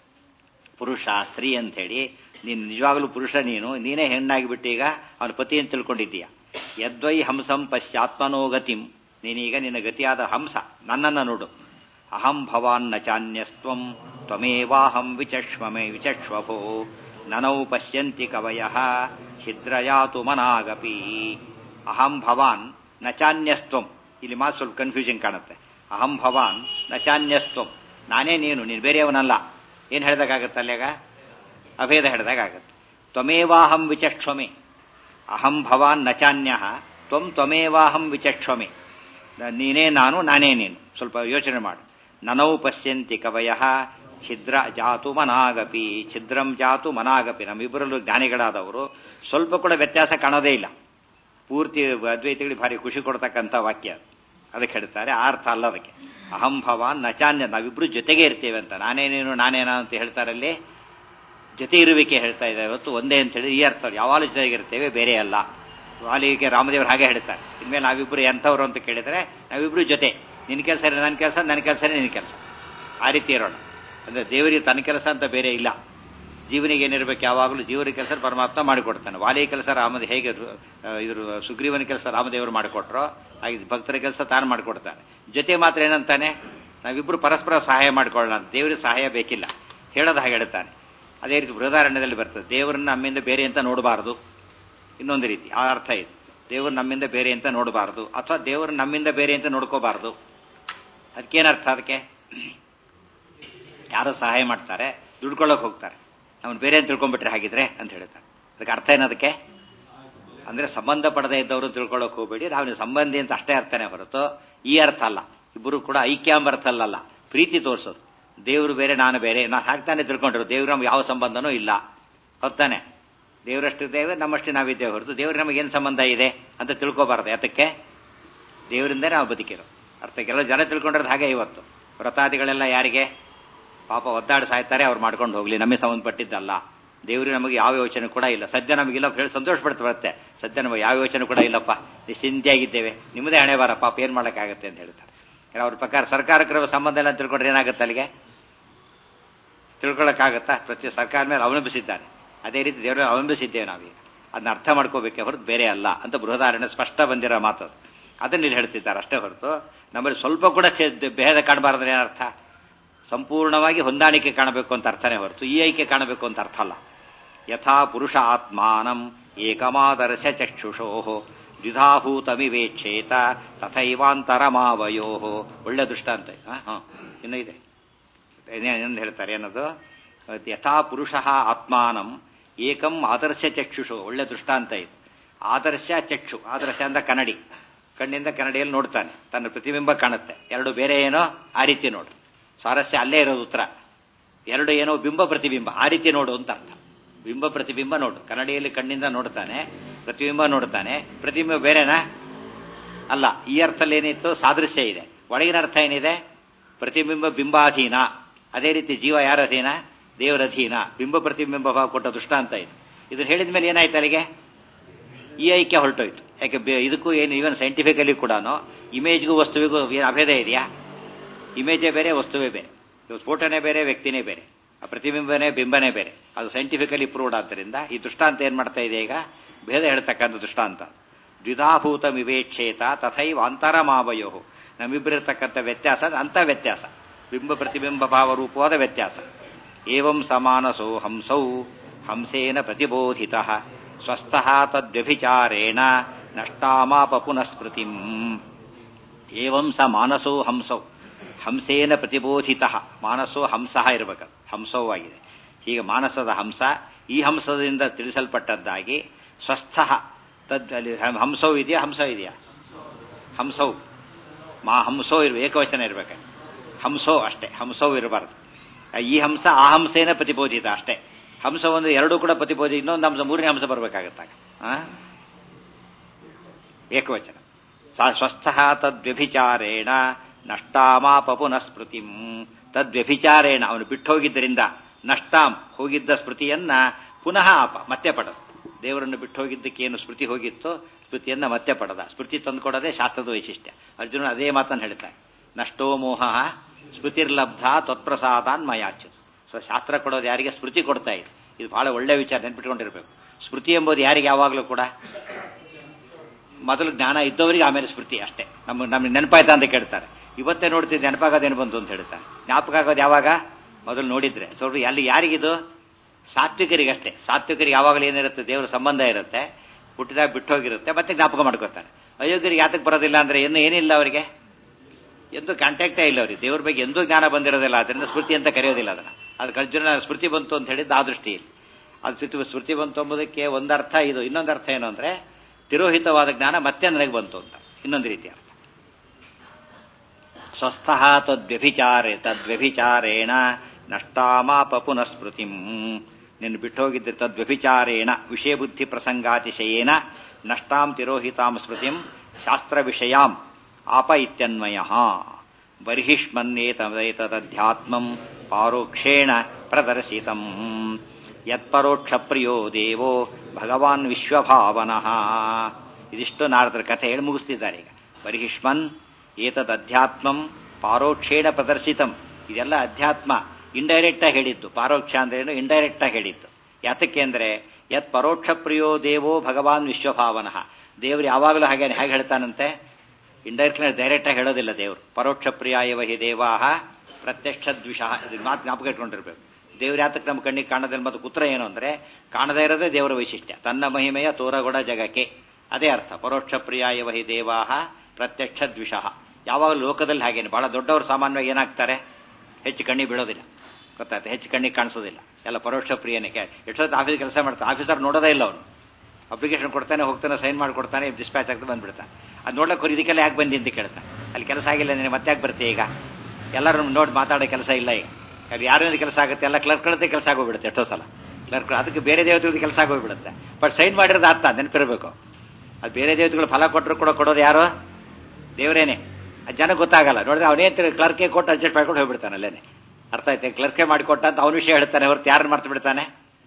ಪುರುಷ ಸ್ತ್ರೀ ಅಂಥೇಳಿ ನೀನು ನಿಜವಾಗಲೂ ಪುರುಷ ನೀನು ನೀನೇ ಹೆಣ್ಣಾಗಿ ಈಗ ಅವನ ಪತಿ ಅಂತ ತಿಳ್ಕೊಂಡಿದ್ದೀಯ ಯದ್ವೈ ಹಂಸಂ ಪಶ್ಚಾತ್ಮನೋ ಗತಿಂ ನೀನೀಗ ನಿನ್ನ ಗತಿಯಾದ ಹಂಸ ನನ್ನನ್ನು ನೋಡು ಅಹಂ ಭವಾನ್ ನ ಚಾನ್ಯಸ್ತ್ವಂ ತ್ವಮೇವಾಹಂ ವಿಚಕ್ಷ್ಮಮೆ ವಿಚಕ್ಷ್ವಭೋ ನನೌ ಪಶ್ಯಂತಿ ಕವಯ ಛಿದ್ರಯಾತು ಮನಾಗಪಿ ಅಹಂ ಭವಾನ್ ನ ಚಾನ್ಯಸ್ತ್ವಂ ಇಲ್ಲಿ ಮಾತು ಸ್ವಲ್ಪ ಕನ್ಫ್ಯೂಷನ್ ಕಾಣುತ್ತೆ ಅಹಂ ಭವಾನ್ ನ ಚಾನ್ಯಸ್ತ್ವಂ ನಾನೇ ನೀನು ನೀನು ಬೇರೆಯವನಲ್ಲ ಏನು ಹೇಳ್ದಾಗತ್ತೆ ಅಲ್ಲಾಗ ಅಭೇದ ಹೇಳ್ದಾಗತ್ತೆ ತ್ವಮೇವಾಹಂ ವಿಚಕ್ಷ್ವಮೆ ಅಹಂ ಭವಾನ್ ನ ಚಾನ್ಯ ತ್ವಂ ತ್ವಮೇವಾಹಂ ವಿಚಕ್ಷ್ವಮೆ ನೀನೇ ನಾನು ನಾನೇ ನೀನು ಸ್ವಲ್ಪ ಯೋಚನೆ ಮಾಡು ನನೌ ಪಶ್ಯಂತಿ ಕವಯ ಛಿದ್ರ ಜಾತು ಮನಾಗಪಿ ಛಿದ್ರಂ ಜಾತು ಮನಾಗಪಿ ನಮ್ಮಿಬ್ಬರಲ್ಲೂ ಜ್ಞಾನಿಗಳಾದವರು ಸ್ವಲ್ಪ ಕೂಡ ವ್ಯತ್ಯಾಸ ಕಾಣೋದೇ ಇಲ್ಲ ಪೂರ್ತಿ ಅದ್ವೈತಿಗಳಿಗೆ ಭಾರಿ ಖುಷಿ ಕೊಡ್ತಕ್ಕಂಥ ವಾಕ್ಯ ಅದಕ್ಕೆ ಹೇಳ್ತಾರೆ ಆ ಅರ್ಥ ಅಲ್ಲ ಅದಕ್ಕೆ ಅಹಂ ಭವಾನ್ ನಚಾನ್ಯ ನಾವಿಬ್ರು ಜೊತೆಗೆ ಇರ್ತೇವೆ ಅಂತ ನಾನೇನೇನು ನಾನೇನ ಅಂತ ಹೇಳ್ತಾರಲ್ಲಿ ಜೊತೆ ಇರುವಿಕೆ ಹೇಳ್ತಾ ಇದ್ದಾರೆ ಹೊತ್ತು ಒಂದೇ ಅಂತ ಹೇಳಿ ಈ ಅರ್ಥ ಯಾವಾಗಲೂ ಜೊತೆಗಿರ್ತೇವೆ ಬೇರೆ ಅಲ್ಲ ವಾಲಿಗೆ ರಾಮದೇವರು ಹಾಗೆ ಹೇಳ್ತಾರೆ ಇನ್ಮೇಲೆ ನಾವಿಬ್ರು ಎಂಥವ್ರು ಅಂತ ಕೇಳಿದ್ರೆ ನಾವಿಬ್ರು ಜೊತೆ ನಿನ್ನ ಕೆಲಸ ನನ್ನ ಕೆಲಸ ನನ್ನ ಕೆಲಸನೇ ನಿನ್ನ ಕೆಲಸ ಆ ರೀತಿ ಇರೋಣ ಅಂದ್ರೆ ದೇವರಿಗೆ ತನ್ನ ಕೆಲಸ ಅಂತ ಬೇರೆ ಇಲ್ಲ ಜೀವನಿಗೆ ಏನಿರ್ಬೇಕು ಯಾವಾಗಲೂ ಜೀವನ ಕೆಲಸ ಪರಮಾತ್ಮ ಮಾಡಿಕೊಡ್ತಾನೆ ವಾಲಿ ಕೆಲಸ ರಾಮದ ಹೇಗೆ ಇದ್ರ ಸುಗ್ರೀವನ ಕೆಲಸ ರಾಮದೇವರು ಮಾಡಿಕೊಟ್ರೋ ಹಾಗೆ ಭಕ್ತರ ಕೆಲಸ ತಾನು ಮಾಡಿಕೊಡ್ತಾನೆ ಜೊತೆ ಮಾತ್ರ ಏನಂತಾನೆ ನಾವಿಬ್ರು ಪರಸ್ಪರ ಸಹಾಯ ಮಾಡಿಕೊಳ್ಳೋಣ ದೇವರಿಗೆ ಸಹಾಯ ಬೇಕಿಲ್ಲ ಹೇಳೋದು ಹಾಗೆ ಹೇಳ್ತಾನೆ ಅದೇ ರೀತಿ ಬೃಹದಾರಣ್ಯದಲ್ಲಿ ಬರ್ತದೆ ದೇವರನ್ನ ನಮ್ಮಿಂದ ಬೇರೆ ಅಂತ ನೋಡಬಾರದು ಇನ್ನೊಂದು ರೀತಿ ಆ ಅರ್ಥ ಇದೆ ದೇವರು ನಮ್ಮಿಂದ ಬೇರೆ ಅಂತ ನೋಡಬಾರದು ಅಥವಾ ದೇವರು ನಮ್ಮಿಂದ ಬೇರೆ ಅಂತ ನೋಡ್ಕೋಬಾರದು ಅದಕ್ಕೇನರ್ಥ ಅದಕ್ಕೆ ಯಾರೋ ಸಹಾಯ ಮಾಡ್ತಾರೆ ದುಡ್ಕೊಳ್ಳೋಕೆ ಹೋಗ್ತಾರೆ ಅವನು ಬೇರೆ ಅಂತ ತಿಳ್ಕೊಂಡ್ಬಿಟ್ರೆ ಹಾಗಿದ್ರೆ ಅಂತ ಹೇಳ್ತಾರೆ ಅದಕ್ಕೆ ಅರ್ಥ ಏನದಕ್ಕೆ ಅಂದ್ರೆ ಸಂಬಂಧ ಪಡದೇ ಇದ್ದವರು ತಿಳ್ಕೊಳ್ಳೋಕೆ ಹೋಗ್ಬೇಡಿ ನಾವು ಸಂಬಂಧಿ ಅಂತ ಅಷ್ಟೇ ಅರ್ಥನೇ ಹೊರತು ಈ ಅರ್ಥ ಅಲ್ಲ ಇಬ್ಬರು ಕೂಡ ಐಕ್ಯಾಂಬರ್ಥ ಅಲ್ಲಲ್ಲ ಪ್ರೀತಿ ತೋರಿಸೋದು ದೇವರು ಬೇರೆ ನಾನು ಬೇರೆ ನಾನು ಹಾಕ್ತಾನೆ ತಿಳ್ಕೊಂಡಿರೋ ದೇವ್ರು ನಮ್ಗೆ ಯಾವ ಸಂಬಂಧನೂ ಇಲ್ಲ ಹೊತ್ತಾನೆ ದೇವರಷ್ಟು ದೇವ ನಮ್ಮಷ್ಟು ನಾವಿದ್ದೇವೆ ಹೊರತು ದೇವ್ರಿಗೆ ನಮಗೇನು ಸಂಬಂಧ ಇದೆ ಅಂತ ತಿಳ್ಕೊಬಾರ್ದು ಯಾತಕ್ಕೆ ದೇವರಿಂದನೇ ನಾವು ಬದುಕಿರೋ ಅರ್ಥ ಕೆಲವು ಜನ ತಿಳ್ಕೊಂಡಿರೋದು ಹಾಗೆ ಇವತ್ತು ವ್ರತಾದಿಗಳೆಲ್ಲ ಯಾರಿಗೆ ಪಾಪ ಒದ್ದಾಡಿ ಸಾಯ್ತಾರೆ ಅವ್ರು ಮಾಡ್ಕೊಂಡು ಹೋಗ್ಲಿ ನಮಗೆ ಸಂಬಂಧಪಟ್ಟಿದ್ದಲ್ಲ ದೇವ್ರಿಗೆ ನಮಗೆ ಯಾವ ಯೋಚನೆ ಕೂಡ ಇಲ್ಲ ಸದ್ಯ ನಮಗಿಲ್ಲ ಹೇಳಿ ಸಂತೋಷ ಪಡ್ತಾ ಬರುತ್ತೆ ಸದ್ಯ ನಮಗೆ ಯಾವ ಯೋಚನೆ ಕೂಡ ಇಲ್ಲಪ್ಪ ನಿಶ್ಚಿಂತೆಯಾಗಿದ್ದೇವೆ ನಿಮ್ಮದೇ ಹಣೆ ಬಾರ ಪಾಪ ಏನು ಮಾಡೋಕ್ಕಾಗತ್ತೆ ಅಂತ ಹೇಳ್ತಾರೆ ಅವ್ರ ಪ್ರಕಾರ ಸರ್ಕಾರಕ್ಕೆ ಸಂಬಂಧ ಇಲ್ಲ ಅಂತ ತಿಳ್ಕೊಂಡ್ರೆ ಏನಾಗುತ್ತೆ ಅಲ್ಲಿಗೆ ತಿಳ್ಕೊಳ್ಳೋಕ್ಕಾಗತ್ತಾ ಪ್ರತಿ ಸರ್ಕಾರ ಮೇಲೆ ಅವಲಂಬಿಸಿದ್ದಾನೆ ಅದೇ ರೀತಿ ದೇವರನ್ನು ಅವಲಂಬಿಸಿದ್ದೇವೆ ನಾವೀಗ ಅದನ್ನ ಅರ್ಥ ಮಾಡ್ಕೋಬೇಕೆ ಹೊರತು ಬೇರೆ ಅಲ್ಲ ಅಂತ ಬೃಹದಾರಣ್ಯ ಸ್ಪಷ್ಟ ಬಂದಿರೋ ಮಾತದು ಅದನ್ನ ಇಲ್ಲಿ ಹೇಳ್ತಿದ್ದಾರೆ ಅಷ್ಟೇ ಹೊರತು ನಮ್ಮಲ್ಲಿ ಸ್ವಲ್ಪ ಕೂಡ ಭೇದ ಕಾಣಬಾರ್ದ್ರೆ ಏನರ್ಥ ಸಂಪೂರ್ಣವಾಗಿ ಹೊಂದಾಣಿಕೆ ಕಾಣಬೇಕು ಅಂತ ಅರ್ಥನೇ ಹೊರತು ಈ ಐಕ್ಯ ಕಾಣಬೇಕು ಅಂತ ಅರ್ಥ ಅಲ್ಲ ಯಥಾ ಪುರುಷ ಆತ್ಮಾನಂ ಏಕಮಾದರ್ಶ ಚಕ್ಷುಷೋ ದ್ವಿಧಾಭೂತಮಿವೇಕ್ಷೇತ ತಥೈವಾಂತರಮಾವಯೋ ಒಳ್ಳೆ ದೃಷ್ಟಾಂತ ಹಾಂ ಇನ್ನೂ ಇದೆ ಏನು ಹೇಳ್ತಾರೆ ಏನದು ಯಥಾ ಪುರುಷ ಆತ್ಮಾನಂ ಏಕಂ ಆದರ್ಶ ಚಕ್ಷುಷು ಒಳ್ಳೆ ದೃಷ್ಟಾಂತ ಇದು ಆದರ್ಶ ಚಕ್ಷು ಆದರ್ಶ ಅಂತ ಕನ್ನಡಿ ಕಣ್ಣಿಂದ ಕನ್ನಡಿಯಲ್ಲಿ ನೋಡ್ತಾನೆ ತನ್ನ ಪ್ರತಿಬಿಂಬ ಕಾಣುತ್ತೆ ಎರಡು ಬೇರೆ ಏನೋ ಆ ರೀತಿ ನೋಡು ಸ್ವಾರಸ್ಯ ಅಲ್ಲೇ ಇರೋದು ಉತ್ತರ ಎರಡು ಏನೋ ಬಿಂಬ ಪ್ರತಿಬಿಂಬ ಆ ರೀತಿ ನೋಡು ಅಂತ ಅರ್ಥ ಬಿಂಬ ಪ್ರತಿಬಿಂಬ ನೋಡು ಕನ್ನಡಿಯಲ್ಲಿ ಕಣ್ಣಿಂದ ನೋಡ್ತಾನೆ ಪ್ರತಿಬಿಂಬ ನೋಡ್ತಾನೆ ಪ್ರತಿಬಿಂಬ ಬೇರೆನಾ ಅಲ್ಲ ಈ ಅರ್ಥದಲ್ಲಿ ಏನಿತ್ತು ಸಾದೃಶ್ಯ ಇದೆ ಒಳಗಿನ ಅರ್ಥ ಏನಿದೆ ಪ್ರತಿಬಿಂಬ ಬಿಂಬಾಧೀನ ಅದೇ ರೀತಿ ಜೀವ ಯಾರ ಅಧೀನ ದೇವರ ಅಧೀನ ಬಿಂಬ ಪ್ರತಿಬಿಂಬ ಭಾವ ಕೊಟ್ಟ ದೃಷ್ಟಾಂತ ಇದು ಇದನ್ನ ಹೇಳಿದ ಮೇಲೆ ಏನಾಯ್ತು ಅಲ್ಲಿಗೆ ಈ ಐಕ್ಯ ಹೊರಟೋಯ್ತು ಯಾಕೆ ಬೆ- ಇದಕ್ಕೂ ಏನು ಈವನ್ ಸೈಂಟಿಫಿಕಲಿ ಕೂಡ ಇಮೇಜ್ಗೂ ವಸ್ತುವಿಗೂ ಏನು ಅಭೇದ ಇದೆಯಾ ಇಮೇಜೇ ಬೇರೆ ವಸ್ತುವೇ ಬೇರೆ ಇವತ್ತು ಫೋಟೋನೇ ಬೇರೆ ವ್ಯಕ್ತಿನೇ ಬೇರೆ ಆ ಪ್ರತಿಬಿಂಬನೇ ಬಿಂಬನೇ ಬೇರೆ ಅದು ಸೈಂಟಿಫಿಕಲಿ ಪ್ರೂವ್ಡ್ ಆದ್ದರಿಂದ ಈ ದೃಷ್ಟಾಂತ ಏನ್ ಮಾಡ್ತಾ ಇದೆ ಈಗ ಭೇದ ಹೇಳ್ತಕ್ಕಂಥ ದೃಷ್ಟಾಂತ ದ್ವಿಧಾಭೂತ ವಿವೇಕ್ಷೇತ ತಥೈವ ಅಂತರಮಾವಯೋ ನಮ್ಮಿಬ್ಬರಿರ್ತಕ್ಕಂಥ ವ್ಯತ್ಯಾಸ ಅಂತ ವ್ಯತ್ಯಾಸ ಬಿಂಬ ಪ್ರತಿಬಿಂಬ ಭಾವ ರೂಪವಾದ ವ್ಯತ್ಯಾಸ ಏವಂ ಸಮಾನಸೋ ಹಂಸೌ ಹಂಸೇನ ಪ್ರತಿಬೋಧಿತ ಸ್ವಸ್ಥಃ ತದ್ವ್ಯಭಿಚಾರೇಣ ನಷ್ಟಾಮಾಪ ಪುನಃಸ್ಮೃತಿಂ ಏವಂ ಸ ಮಾನಸೋ ಹಂಸೌ ಹಂಸೇನ ಪ್ರತಿಬೋಧಿತ ಮಾನಸೋ ಹಂಸಃ ಇರಬೇಕು ಹಂಸವೂ ಆಗಿದೆ ಹೀಗೆ ಮಾನಸದ ಹಂಸ ಈ ಹಂಸದಿಂದ ತಿಳಿಸಲ್ಪಟ್ಟದ್ದಾಗಿ ಸ್ವಸ್ಥ ತದ್ ಅಲ್ಲಿ ಹಂ- ಹಂಸೌ ಇದೆಯಾ ಹಂಸ ಇದೆಯಾ ಹಂಸೌ ಮಾ ಹಂಸೋ ಇರ್ಬೇಕು ಏಕವಚನ ಇರ್ಬೇಕು ಹಂಸೋ ಅಷ್ಟೇ ಹಂಸೋ ಇರಬಾರ್ದು ಈ ಹಂಸ ಆ ಹಂಸೇನ ಪ್ರತಿಬೋಧಿತ ಅಷ್ಟೇ ಹಂಸ ಒಂದು ಎರಡೂ ಕೂಡ ಪ್ರತಿಬೋಧಿ ಇನ್ನೊಂದು ಹಂಸ ಮೂರನೇ ಹಂಸ ಬರ್ಬೇಕಾಗತ್ತಾಗ ಆ ಏಕವಚನ ಸ- ಸ್ವಸ್ಥಃ ತದ್ವ್ಯಭಿಚಾರೇಣ ನಷ್ಟಾಮಾಪ ಪುನಃ ಸ್ಮೃತಿಂ ತದ್ವ್ಯಭಿಚಾರೇಣ ಅವನು ಬಿಟ್ಟು ಹೋಗಿದ್ದರಿಂದ ನಷ್ಟಾಂ ಹೋಗಿದ್ದ ಸ್ಮೃತಿಯನ್ನ ಪುನಃ ಆಪ ಮತ್ತೆ ಪಡೆದ ದೇವರನ್ನು ಬಿಟ್ಟು ಹೋಗಿದ್ದಕ್ಕೇನು ಸ್ಮೃತಿ ಹೋಗಿತ್ತೋ ಸ್ಮೃತಿಯನ್ನ ಮತ್ತೆ ಪಡೆದ ಸ್ಮೃತಿ ತಂದುಕೊಡೋದೇ ಶಾಸ್ತ್ರದ ವೈಶಿಷ್ಟ್ಯ ಅರ್ಜುನ ಅದೇ ಮಾತನ್ನು ಹೇಳ್ತಾನೆ ನಷ್ಟೋ ಮೋಹ ಸ್ಮೃತಿರ್ಲಬ್ಧ ತ್ವತ್ಪ್ರಸಾದಾನ್ ಮಯಾಚು ಸೊ ಶಾಸ್ತ್ರ ಕೊಡೋದು ಯಾರಿಗೆ ಸ್ಮೃತಿ ಕೊಡ್ತಾ ಇದೆ ಇದು ಬಹಳ ಒಳ್ಳೆ ವಿಚಾರ ನೆನ್ಪಿಟ್ಕೊಂಡಿರ್ಬೇಕು ಸ್ಮೃತಿ ಎಂಬುದು ಯಾರಿಗೆ ಯಾವಾಗಲೂ ಕೂಡ ಮೊದಲು ಜ್ಞಾನ ಇದ್ದವರಿಗೆ ಆಮೇಲೆ ಸ್ಮೃತಿ ಅಷ್ಟೇ ನಮ್ಮ ನಮ್ಗೆ ನೆನಪಾಯ್ತಾ ಅಂತ ಕೇಳ್ತಾರೆ ಇವತ್ತೇ ನೋಡ್ತಿದ್ದೆ ನೆನಪಾಗೋದೇನು ಬಂತು ಅಂತ ಹೇಳ್ತಾರೆ ಜ್ಞಾಪಕ ಆಗೋದು ಯಾವಾಗ ಮೊದಲು ನೋಡಿದ್ರೆ ಸ್ವಲ್ಪ ಅಲ್ಲಿ ಯಾರಿಗಿದು ಸಾತ್ವಿಕರಿಗೆ ಅಷ್ಟೇ ಸಾತ್ವಿಕರಿಗೆ ಯಾವಾಗಲೂ ಏನಿರುತ್ತೆ ದೇವರ ಸಂಬಂಧ ಇರುತ್ತೆ ಹುಟ್ಟಿದಾಗ ಬಿಟ್ಟು ಹೋಗಿರುತ್ತೆ ಮತ್ತೆ ಜ್ಞಾಪಕ ಮಾಡ್ಕೋತಾರೆ ಅಯೋಗ್ಯರಿಗೆ ಯಾತಕ್ಕೆ ಬರೋದಿಲ್ಲ ಅಂದ್ರೆ ಏನು ಏನಿಲ್ಲ ಅವರಿಗೆ ಎಂದೂ ಕಾಂಟ್ಯಾಕ್ಟೇ ಇಲ್ಲ ಅವ್ರಿಗೆ ದೇವ್ರ ಬಗ್ಗೆ ಎಂದೂ ಜ್ಞಾನ ಬಂದಿರೋದಿಲ್ಲ ಅದರಿಂದ ಸ್ಮೃತಿ ಅಂತ ಕರೆಯೋದಿಲ್ಲ ಅದನ್ನ ಅದಕ್ಕೆ ಅರ್ಜುನ ಸ್ಮೃತಿ ಬಂತು ಅಂತ ಹೇಳಿದ್ದು ಆ ದೃಷ್ಟಿಯಲ್ಲಿ ಅದು ಸ್ಮೃತಿ ಸ್ಮೃತಿ ಬಂತು ಎಂಬುದಕ್ಕೆ ಒಂದರ್ಥ ಇದು ಇನ್ನೊಂದು ಅರ್ಥ ಏನು ಅಂದ್ರೆ ತಿರೋಹಿತವಾದ ಜ್ಞಾನ ಮತ್ತೆ ನನಗೆ ಬಂತು ಅಂತ ಇನ್ನೊಂದು ರೀತಿ ಅರ್ಥ ಸ್ವಸ್ಥಃ ತದ್ವ್ಯಭಿಚಾರೆ ತದ್ವ್ಯಭಿಚಾರೇಣ ನಷ್ಟಾಮಾಪ ಪುನಃ ಸ್ಮೃತಿಂ ನಿನ್ನ ಬಿಟ್ಟೋಗಿದ್ದ ತದ್ವ್ಯಭಿಚಾರೇಣ ವಿಷಯ ಬುದ್ಧಿ ಪ್ರಸಂಗಾತಿಶಯೇನ ನಷ್ಟಾಂ ತಿರೋಹಿತಾಂ ಸ್ಮೃತಿಂ ಶಾಸ್ತ್ರ ವಿಷಯಾಂ ಆಪ ಇತ್ಯನ್ವಯ ಬರ್ಹಿಷ್ಮನ್ಯೇತದೇತದಧ್ಯಾತ್ಮಂ ಪಾರೋಕ್ಷೇಣ ಪ್ರದರ್ಶಿತಂ ಯತ್ಪರೋಕ್ಷ ಪ್ರಿಯೋ ದೇವೋ ಭಗವಾನ್ ವಿಶ್ವಭಾವನಃ ಇದಿಷ್ಟು ನಾರದರ ಕಥೆ ಹೇಳಿ ಮುಗಿಸ್ತಿದ್ದಾರೆ ಈಗ ಬರ್ಹಿಷ್ಮನ್ ಏತದ್ ಅಧ್ಯಾತ್ಮಂ ಪಾರೋಕ್ಷೇಣ ಪ್ರದರ್ಶಿತಂ ಇದೆಲ್ಲ ಅಧ್ಯಾತ್ಮ ಇಂಡೈರೆಕ್ಟ್ ಆಗಿ ಹೇಳಿದ್ದು ಪಾರೋಕ್ಷ ಅಂದ್ರೆ ಏನು ಇಂಡೈರೆಕ್ಟ್ ಆಗಿ ಹೇಳಿದ್ದು ಯಾತಕ್ಕೆ ಅಂದ್ರೆ ಯತ್ ಪರೋಕ್ಷ ಪ್ರಿಯೋ ದೇವೋ ಭಗವಾನ್ ವಿಶ್ವಭಾವನಃ ದೇವರು ಯಾವಾಗಲೂ ಹಾಗೆ ಹೇಗೆ ಹೇಳ್ತಾನಂತೆ ಇಂಡೈರೆಕ್ಟ್ ಡೈರೆಕ್ಟ್ ಆಗಿ ಹೇಳೋದಿಲ್ಲ ದೇವರು ಪರೋಕ್ಷ ಪ್ರಿಯ ಇವ ಹಿ ದೇವಾಹ ಪ್ರತ್ಯಕ್ಷ ದ್ವಿಷ ಇದು ಮಾತು ಜ್ಞಾಪಕ ಇಟ್ಕೊಂಡಿರ್ಬೇಕು ದೇವ್ರ ಯಾತಕ್ಕೆ ನಮ್ಮ ಕಣ್ಣಿಗೆ ಕಾಣೋದಿಲ್ಲ ಮತ್ತು ಕುತ್ರ ಏನು ಅಂದ್ರೆ ಕಾಣದೇ ಇರೋದೇ ದೇವರ ವೈಶಿಷ್ಟ್ಯ ತನ್ನ ಮಹಿಮೆಯ ತೋರಗೊಡ ಜಗಕ್ಕೆ ಅದೇ ಅರ್ಥ ಪರೋಕ್ಷ ಪ್ರಿಯ ಇವ ಹಿ ದೇವಾಹ ಪ್ರತ್ಯಕ್ಷ ದ್ವಿಷಃ ಯಾವಾಗ ಲೋಕದಲ್ಲಿ ಹಾಗೇನೆ ಬಹಳ ದೊಡ್ಡವರು ಸಾಮಾನ್ಯವಾಗಿ ಏನಾಗ್ತಾರೆ ಹೆಚ್ಚು ಕಣ್ಣಿಗೆ ಬೀಳೋದಿಲ್ಲ ಗೊತ್ತಾಯ್ತು ಹೆಚ್ಚು ಕಣ್ಣಿಗೆ ಕಾಣಿಸೋದಿಲ್ಲ ಎಲ್ಲ ಪರೋಕ್ಷ ಪ್ರಿಯನೇ ಎಷ್ಟೊತ್ತು ಆಫೀಸ್ ಕೆಲಸ ಮಾಡ್ತಾನೆ ಆಫೀಸರ್ ನೋಡೋದೇ ಇಲ್ಲ ಅವನು ಅಪ್ಲಿಕೇಶನ್ ಕೊಡ್ತಾನೆ ಹೋಗ್ತಾನೆ ಸೈನ್ ಮಾಡಿಕೊಡ್ತಾನೆ ಡಿಸ್ಪ್ಯಾಚ್ ಆಗ್ತಾ ಬಂದ್ಬಿಡ್ತಾನೆ ಅದು ನೋಡ್ಲಕ್ಕೆ ಇದಕ್ಕೆಲ್ಲ ಯಾಕೆ ಬಂದಿ ಅಂತ ಕೇಳ್ತಾನೆ ಅಲ್ಲಿ ಕೆಲಸ ಆಗಿಲ್ಲ ನೀನು ಮತ್ತೆ ಯಾಕೆ ಬರ್ತೀಯ ಈಗ ಎಲ್ಲರೂ ನೋಡಿ ಮಾತಾಡೋ ಕೆಲಸ ಇಲ್ಲ ಈಗ ಅಲ್ಲಿ ಯಾರಿಂದ ಕೆಲಸ ಆಗುತ್ತೆ ಎಲ್ಲ ಕ್ಲರ್ಕ್ಗಳದ್ದೇ ಕೆಲಸ ಆಗೋಗ್ಬಿಡುತ್ತೆ ಎಷ್ಟೋ ಸಲ ಕ್ಲರ್ಕ್ ಅದಕ್ಕೆ ಬೇರೆ ದೇವತೆಗಳಿಗೆ ಕೆಲಸ ಆಗೋಗ್ಬಿಡುತ್ತೆ ಬಟ್ ಸೈನ್ ಮಾಡಿರೋದು ಅರ್ಥ ನೆನಪಿರಬೇಕು ಅದು ಬೇರೆ ದೇವತೆಗಳು ಫಲ ಕೊಟ್ಟರು ಕೂಡ ಕೊಡೋದು ಯಾರು ದೇವರೇನೆ ಅದು ಜನಕ್ಕೆ ಗೊತ್ತಾಗಲ್ಲ ನೋಡಿದ್ರೆ ಅವನೇ ಕ್ಲರ್ಕೆ ಕೊಟ್ಟು ಅಡ್ಜಸ್ಟ್ ಮಾಡ್ಕೊಂಡು ಹೋಗ್ಬಿಡ್ತಾನೆ ಅಲ್ಲೇನೆ ಅರ್ಥ ಆಯ್ತು ಕ್ಲರ್ಕೆ ಮಾಡಿಕೊಟ್ಟ ಅಂತ ಅವನ ವಿಷಯ ಹೇಳ್ತಾನೆ ಹೊರತು ಯಾರನ್ನ ಮಾಡ್ತು ಬಿಡ್ತಾನೆ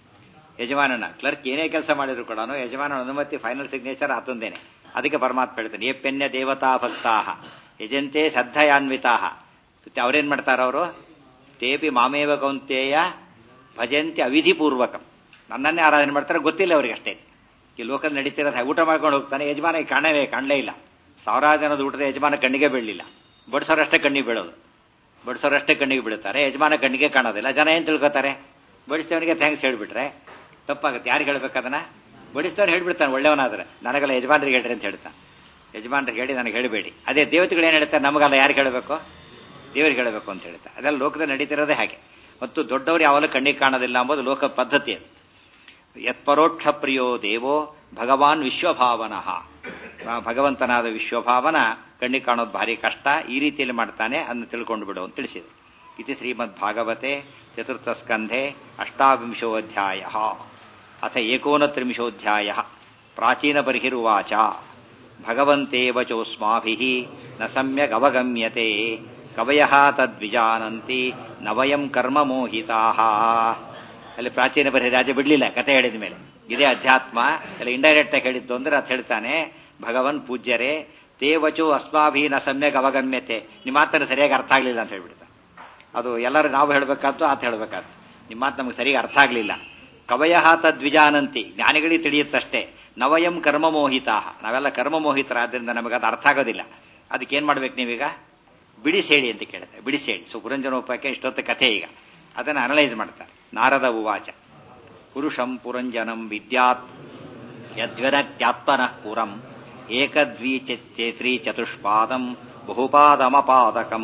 ಯಜಮಾನನ ಕ್ಲರ್ಕ್ ಏನೇ ಕೆಲಸ ಮಾಡಿದ್ರು ಕೂಡ ಯಜಮಾನನ ಅನುಮತಿ ಫೈನಲ್ ಸಿಗ್ನೇಚರ್ ಆತಂದೇನೆ ಅದಕ್ಕೆ ಪರಮಾತ್ಮ ಹೇಳ್ತಾನೆ ಏ ಪೆನ್ಯ ದೇವತಾ ಭಕ್ತಾಹ ಯಜಂತೆ ಶ್ರದ್ಧಯಾನ್ವಿತಾಹ ಮತ್ತೆ ಅವ್ರೇನ್ ಮಾಡ್ತಾರ ಅವರು ತೇಪಿ ಮಾಮೇವ ಕೌಂತೇಯ ಭಜಂತಿ ಅವಿಧಿಪೂರ್ವಕಂ ನನ್ನನ್ನೇ ಆರಾಧನೆ ಮಾಡ್ತಾರೆ ಗೊತ್ತಿಲ್ಲ ಅವ್ರಿಗೆ ಅಷ್ಟೇ ಈ ಲೋಕಲ್ ನಡೀತಿರೋದು ಹಾಗೆ ಊಟ ಮಾಡ್ಕೊಂಡು ಹೋಗ್ತಾನೆ ಯಜಮಾನ ಕಾಣಲೇ ಕಾಣಲೇ ಇಲ್ಲ ಸಾವಿರಾರು ಜನದ ಊಟದ ಯಜಮಾನ ಕಣ್ಣಿಗೆ ಬೀಳಲಿಲ್ಲ ಬಡಿಸೋರಷ್ಟೇ ಕಣ್ಣಿಗೆ ಬೀಳೋದು ಬಡಿಸೋರಷ್ಟೇ ಕಣ್ಣಿಗೆ ಬೀಳುತ್ತಾರೆ ಯಜಮಾನ ಕಣ್ಣಿಗೆ ಕಾಣೋದಿಲ್ಲ ಜನ ಏನ್ ತಿಳ್ಕೊತಾರೆ ಬಡಿಸ್ತವನಿಗೆ ಥ್ಯಾಂಕ್ಸ್ ಹೇಳ್ಬಿಟ್ರೆ ತಪ್ಪಾಗುತ್ತೆ ಯಾರಿಗೆ ಹೇಳ್ಬೇಕದನ್ನ ಬಡಿಸ್ತವನು ಹೇಳ್ಬಿಡ್ತಾನೆ ಒಳ್ಳೆಯವನಾದ್ರೆ ನನಗೆಲ್ಲ ಯಜಮಾನರಿಗೆ ಹೇಳ್ರಿ ಅಂತ ಹೇಳ್ತಾನೆ ಯಜಮಾನರಿಗೆ ಹೇಳಿ ನನಗೆ ಹೇಳಬೇಡಿ ಅದೇ ದೇವತೆಗಳು ಏನು ಹೇಳ್ತಾರೆ ನಮಗಲ್ಲ ಯಾರಿಗೆ ಹೇಳಬೇಕು ದೇವರಿಗೆ ಹೇಳಬೇಕು ಅಂತ ಹೇಳ್ತಾರೆ ಅದೆಲ್ಲ ಲೋಕದಲ್ಲಿ ನಡೀತಿರೋದೇ ಹಾಗೆ ಮತ್ತು ದೊಡ್ಡವರು ಯಾವಾಗಲೂ ಕಣ್ಣಿಗೆ ಕಾಣೋದಿಲ್ಲ ಎಂಬುದು ಲೋಕ ಪದ್ಧತಿ ಅದು ಯತ್ಪರೋಕ್ಷ ಪ್ರಿಯೋ ದೇವೋ ಭಗವಾನ್ ವಿಶ್ವಭಾವನಃ ಭಗವಂತನಾದ ವಿಶ್ವಭಾವನ ಕಣ್ಣಿಗೆ ಕಾಣೋದು ಭಾರಿ ಕಷ್ಟ ಈ ರೀತಿಯಲ್ಲಿ ಮಾಡ್ತಾನೆ ಅದನ್ನು ತಿಳ್ಕೊಂಡು ಬಿಡು ಅಂತ ತಿಳಿಸಿದೆ ಇತಿ ಶ್ರೀಮದ್ ಭಾಗವತೆ ಚತುರ್ಥ ಸ್ಕಂಧೆ ಅಷ್ಟಾವಿಂಶೋಧ್ಯಾಯ ಅಥ ಏಕೋನತ್ರಿಂಶೋಧ್ಯಾಯ ಪ್ರಾಚೀನ ಬರ್ಹಿರುವಾಚ ಭಗವಂತೇವ ಚೋಸ್ಮಾಭಿ ನ ಸಮ್ಯಕ್ ಅವಗಮ್ಯತೆ ಕವಯ ತದ್ವಿಜಾನಂತಿ ನವಯಂ ಕರ್ಮ ಮೋಹಿತಾ ಅಲ್ಲಿ ಪ್ರಾಚೀನ ಬರೀ ರಾಜ ಬಿಡ್ಲಿಲ್ಲ ಕತೆ ಹೇಳಿದ ಮೇಲೆ ಇದೇ ಅಧ್ಯಾತ್ಮ ಅಲ್ಲಿ ಇಂಡೈರೆಕ್ಟ್ ಆಗಿ ಹೇಳಿದ್ದು ಅಂದ್ರೆ ಅದು ಹೇಳ್ತಾನೆ ಭಗವನ್ ಪೂಜ್ಯರೇ ತೇವಚೋ ಅಸ್ಮಾಭೀನ ಸಮ್ಯಕ್ ಅವಗಮ್ಯತೆ ನಿಮ್ಮ ಮಾತನ್ನು ಸರಿಯಾಗಿ ಅರ್ಥ ಆಗ್ಲಿಲ್ಲ ಅಂತ ಹೇಳ್ಬಿಡ್ತಾನೆ ಅದು ಎಲ್ಲರೂ ನಾವು ಹೇಳ್ಬೇಕಾದ್ದು ಆತ ಹೇಳ್ಬೇಕಾದ್ದು ನಿಮ್ಮ ಮಾತು ನಮಗೆ ಸರಿಯಾಗಿ ಅರ್ಥ ಆಗ್ಲಿಲ್ಲ ಕವಯ ತದ್ವಿಜಾನಂತಿ ಜ್ಞಾನಿಗಳಿಗೆ ತಿಳಿಯುತ್ತಷ್ಟೇ ನವಯಂ ಕರ್ಮ ಮೋಹಿತಾ ನಾವೆಲ್ಲ ಕರ್ಮ ಮೋಹಿತರಾದ್ರಿಂದ ನಮಗೆ ಅದು ಅರ್ಥ ಆಗೋದಿಲ್ಲ ಅದಕ್ಕೆ ಏನ್ ಮಾಡ್ಬೇಕು ನೀವೀಗ ಬಿಡಿಸೇಳಿ ಅಂತ ಕೇಳುತ್ತೆ ಬಿಡಿಸೇಳಿ ಸೊ ಪುರಂಜನೋಪಾಯಕ್ಕೆ ಇಷ್ಟೊತ್ತು ಕಥೆ ಈಗ ಅದನ್ನು ಅನಲೈಸ್ ಮಾಡ್ತಾರೆ ನಾರದ ಉವಾಚ ಪುರುಷಂ ಪುರಂಜನಂ ವಿದ್ಯಾತ್ ಯದ್ವಿರತ್ಯಾತ್ಮನಃ ಪುರಂ ಏಕದ್ವೀಚೇತ್ರಿ ಚತುಷ್ಪಾದಂ ಬಹುಪಾದಮಪಾದಕಂ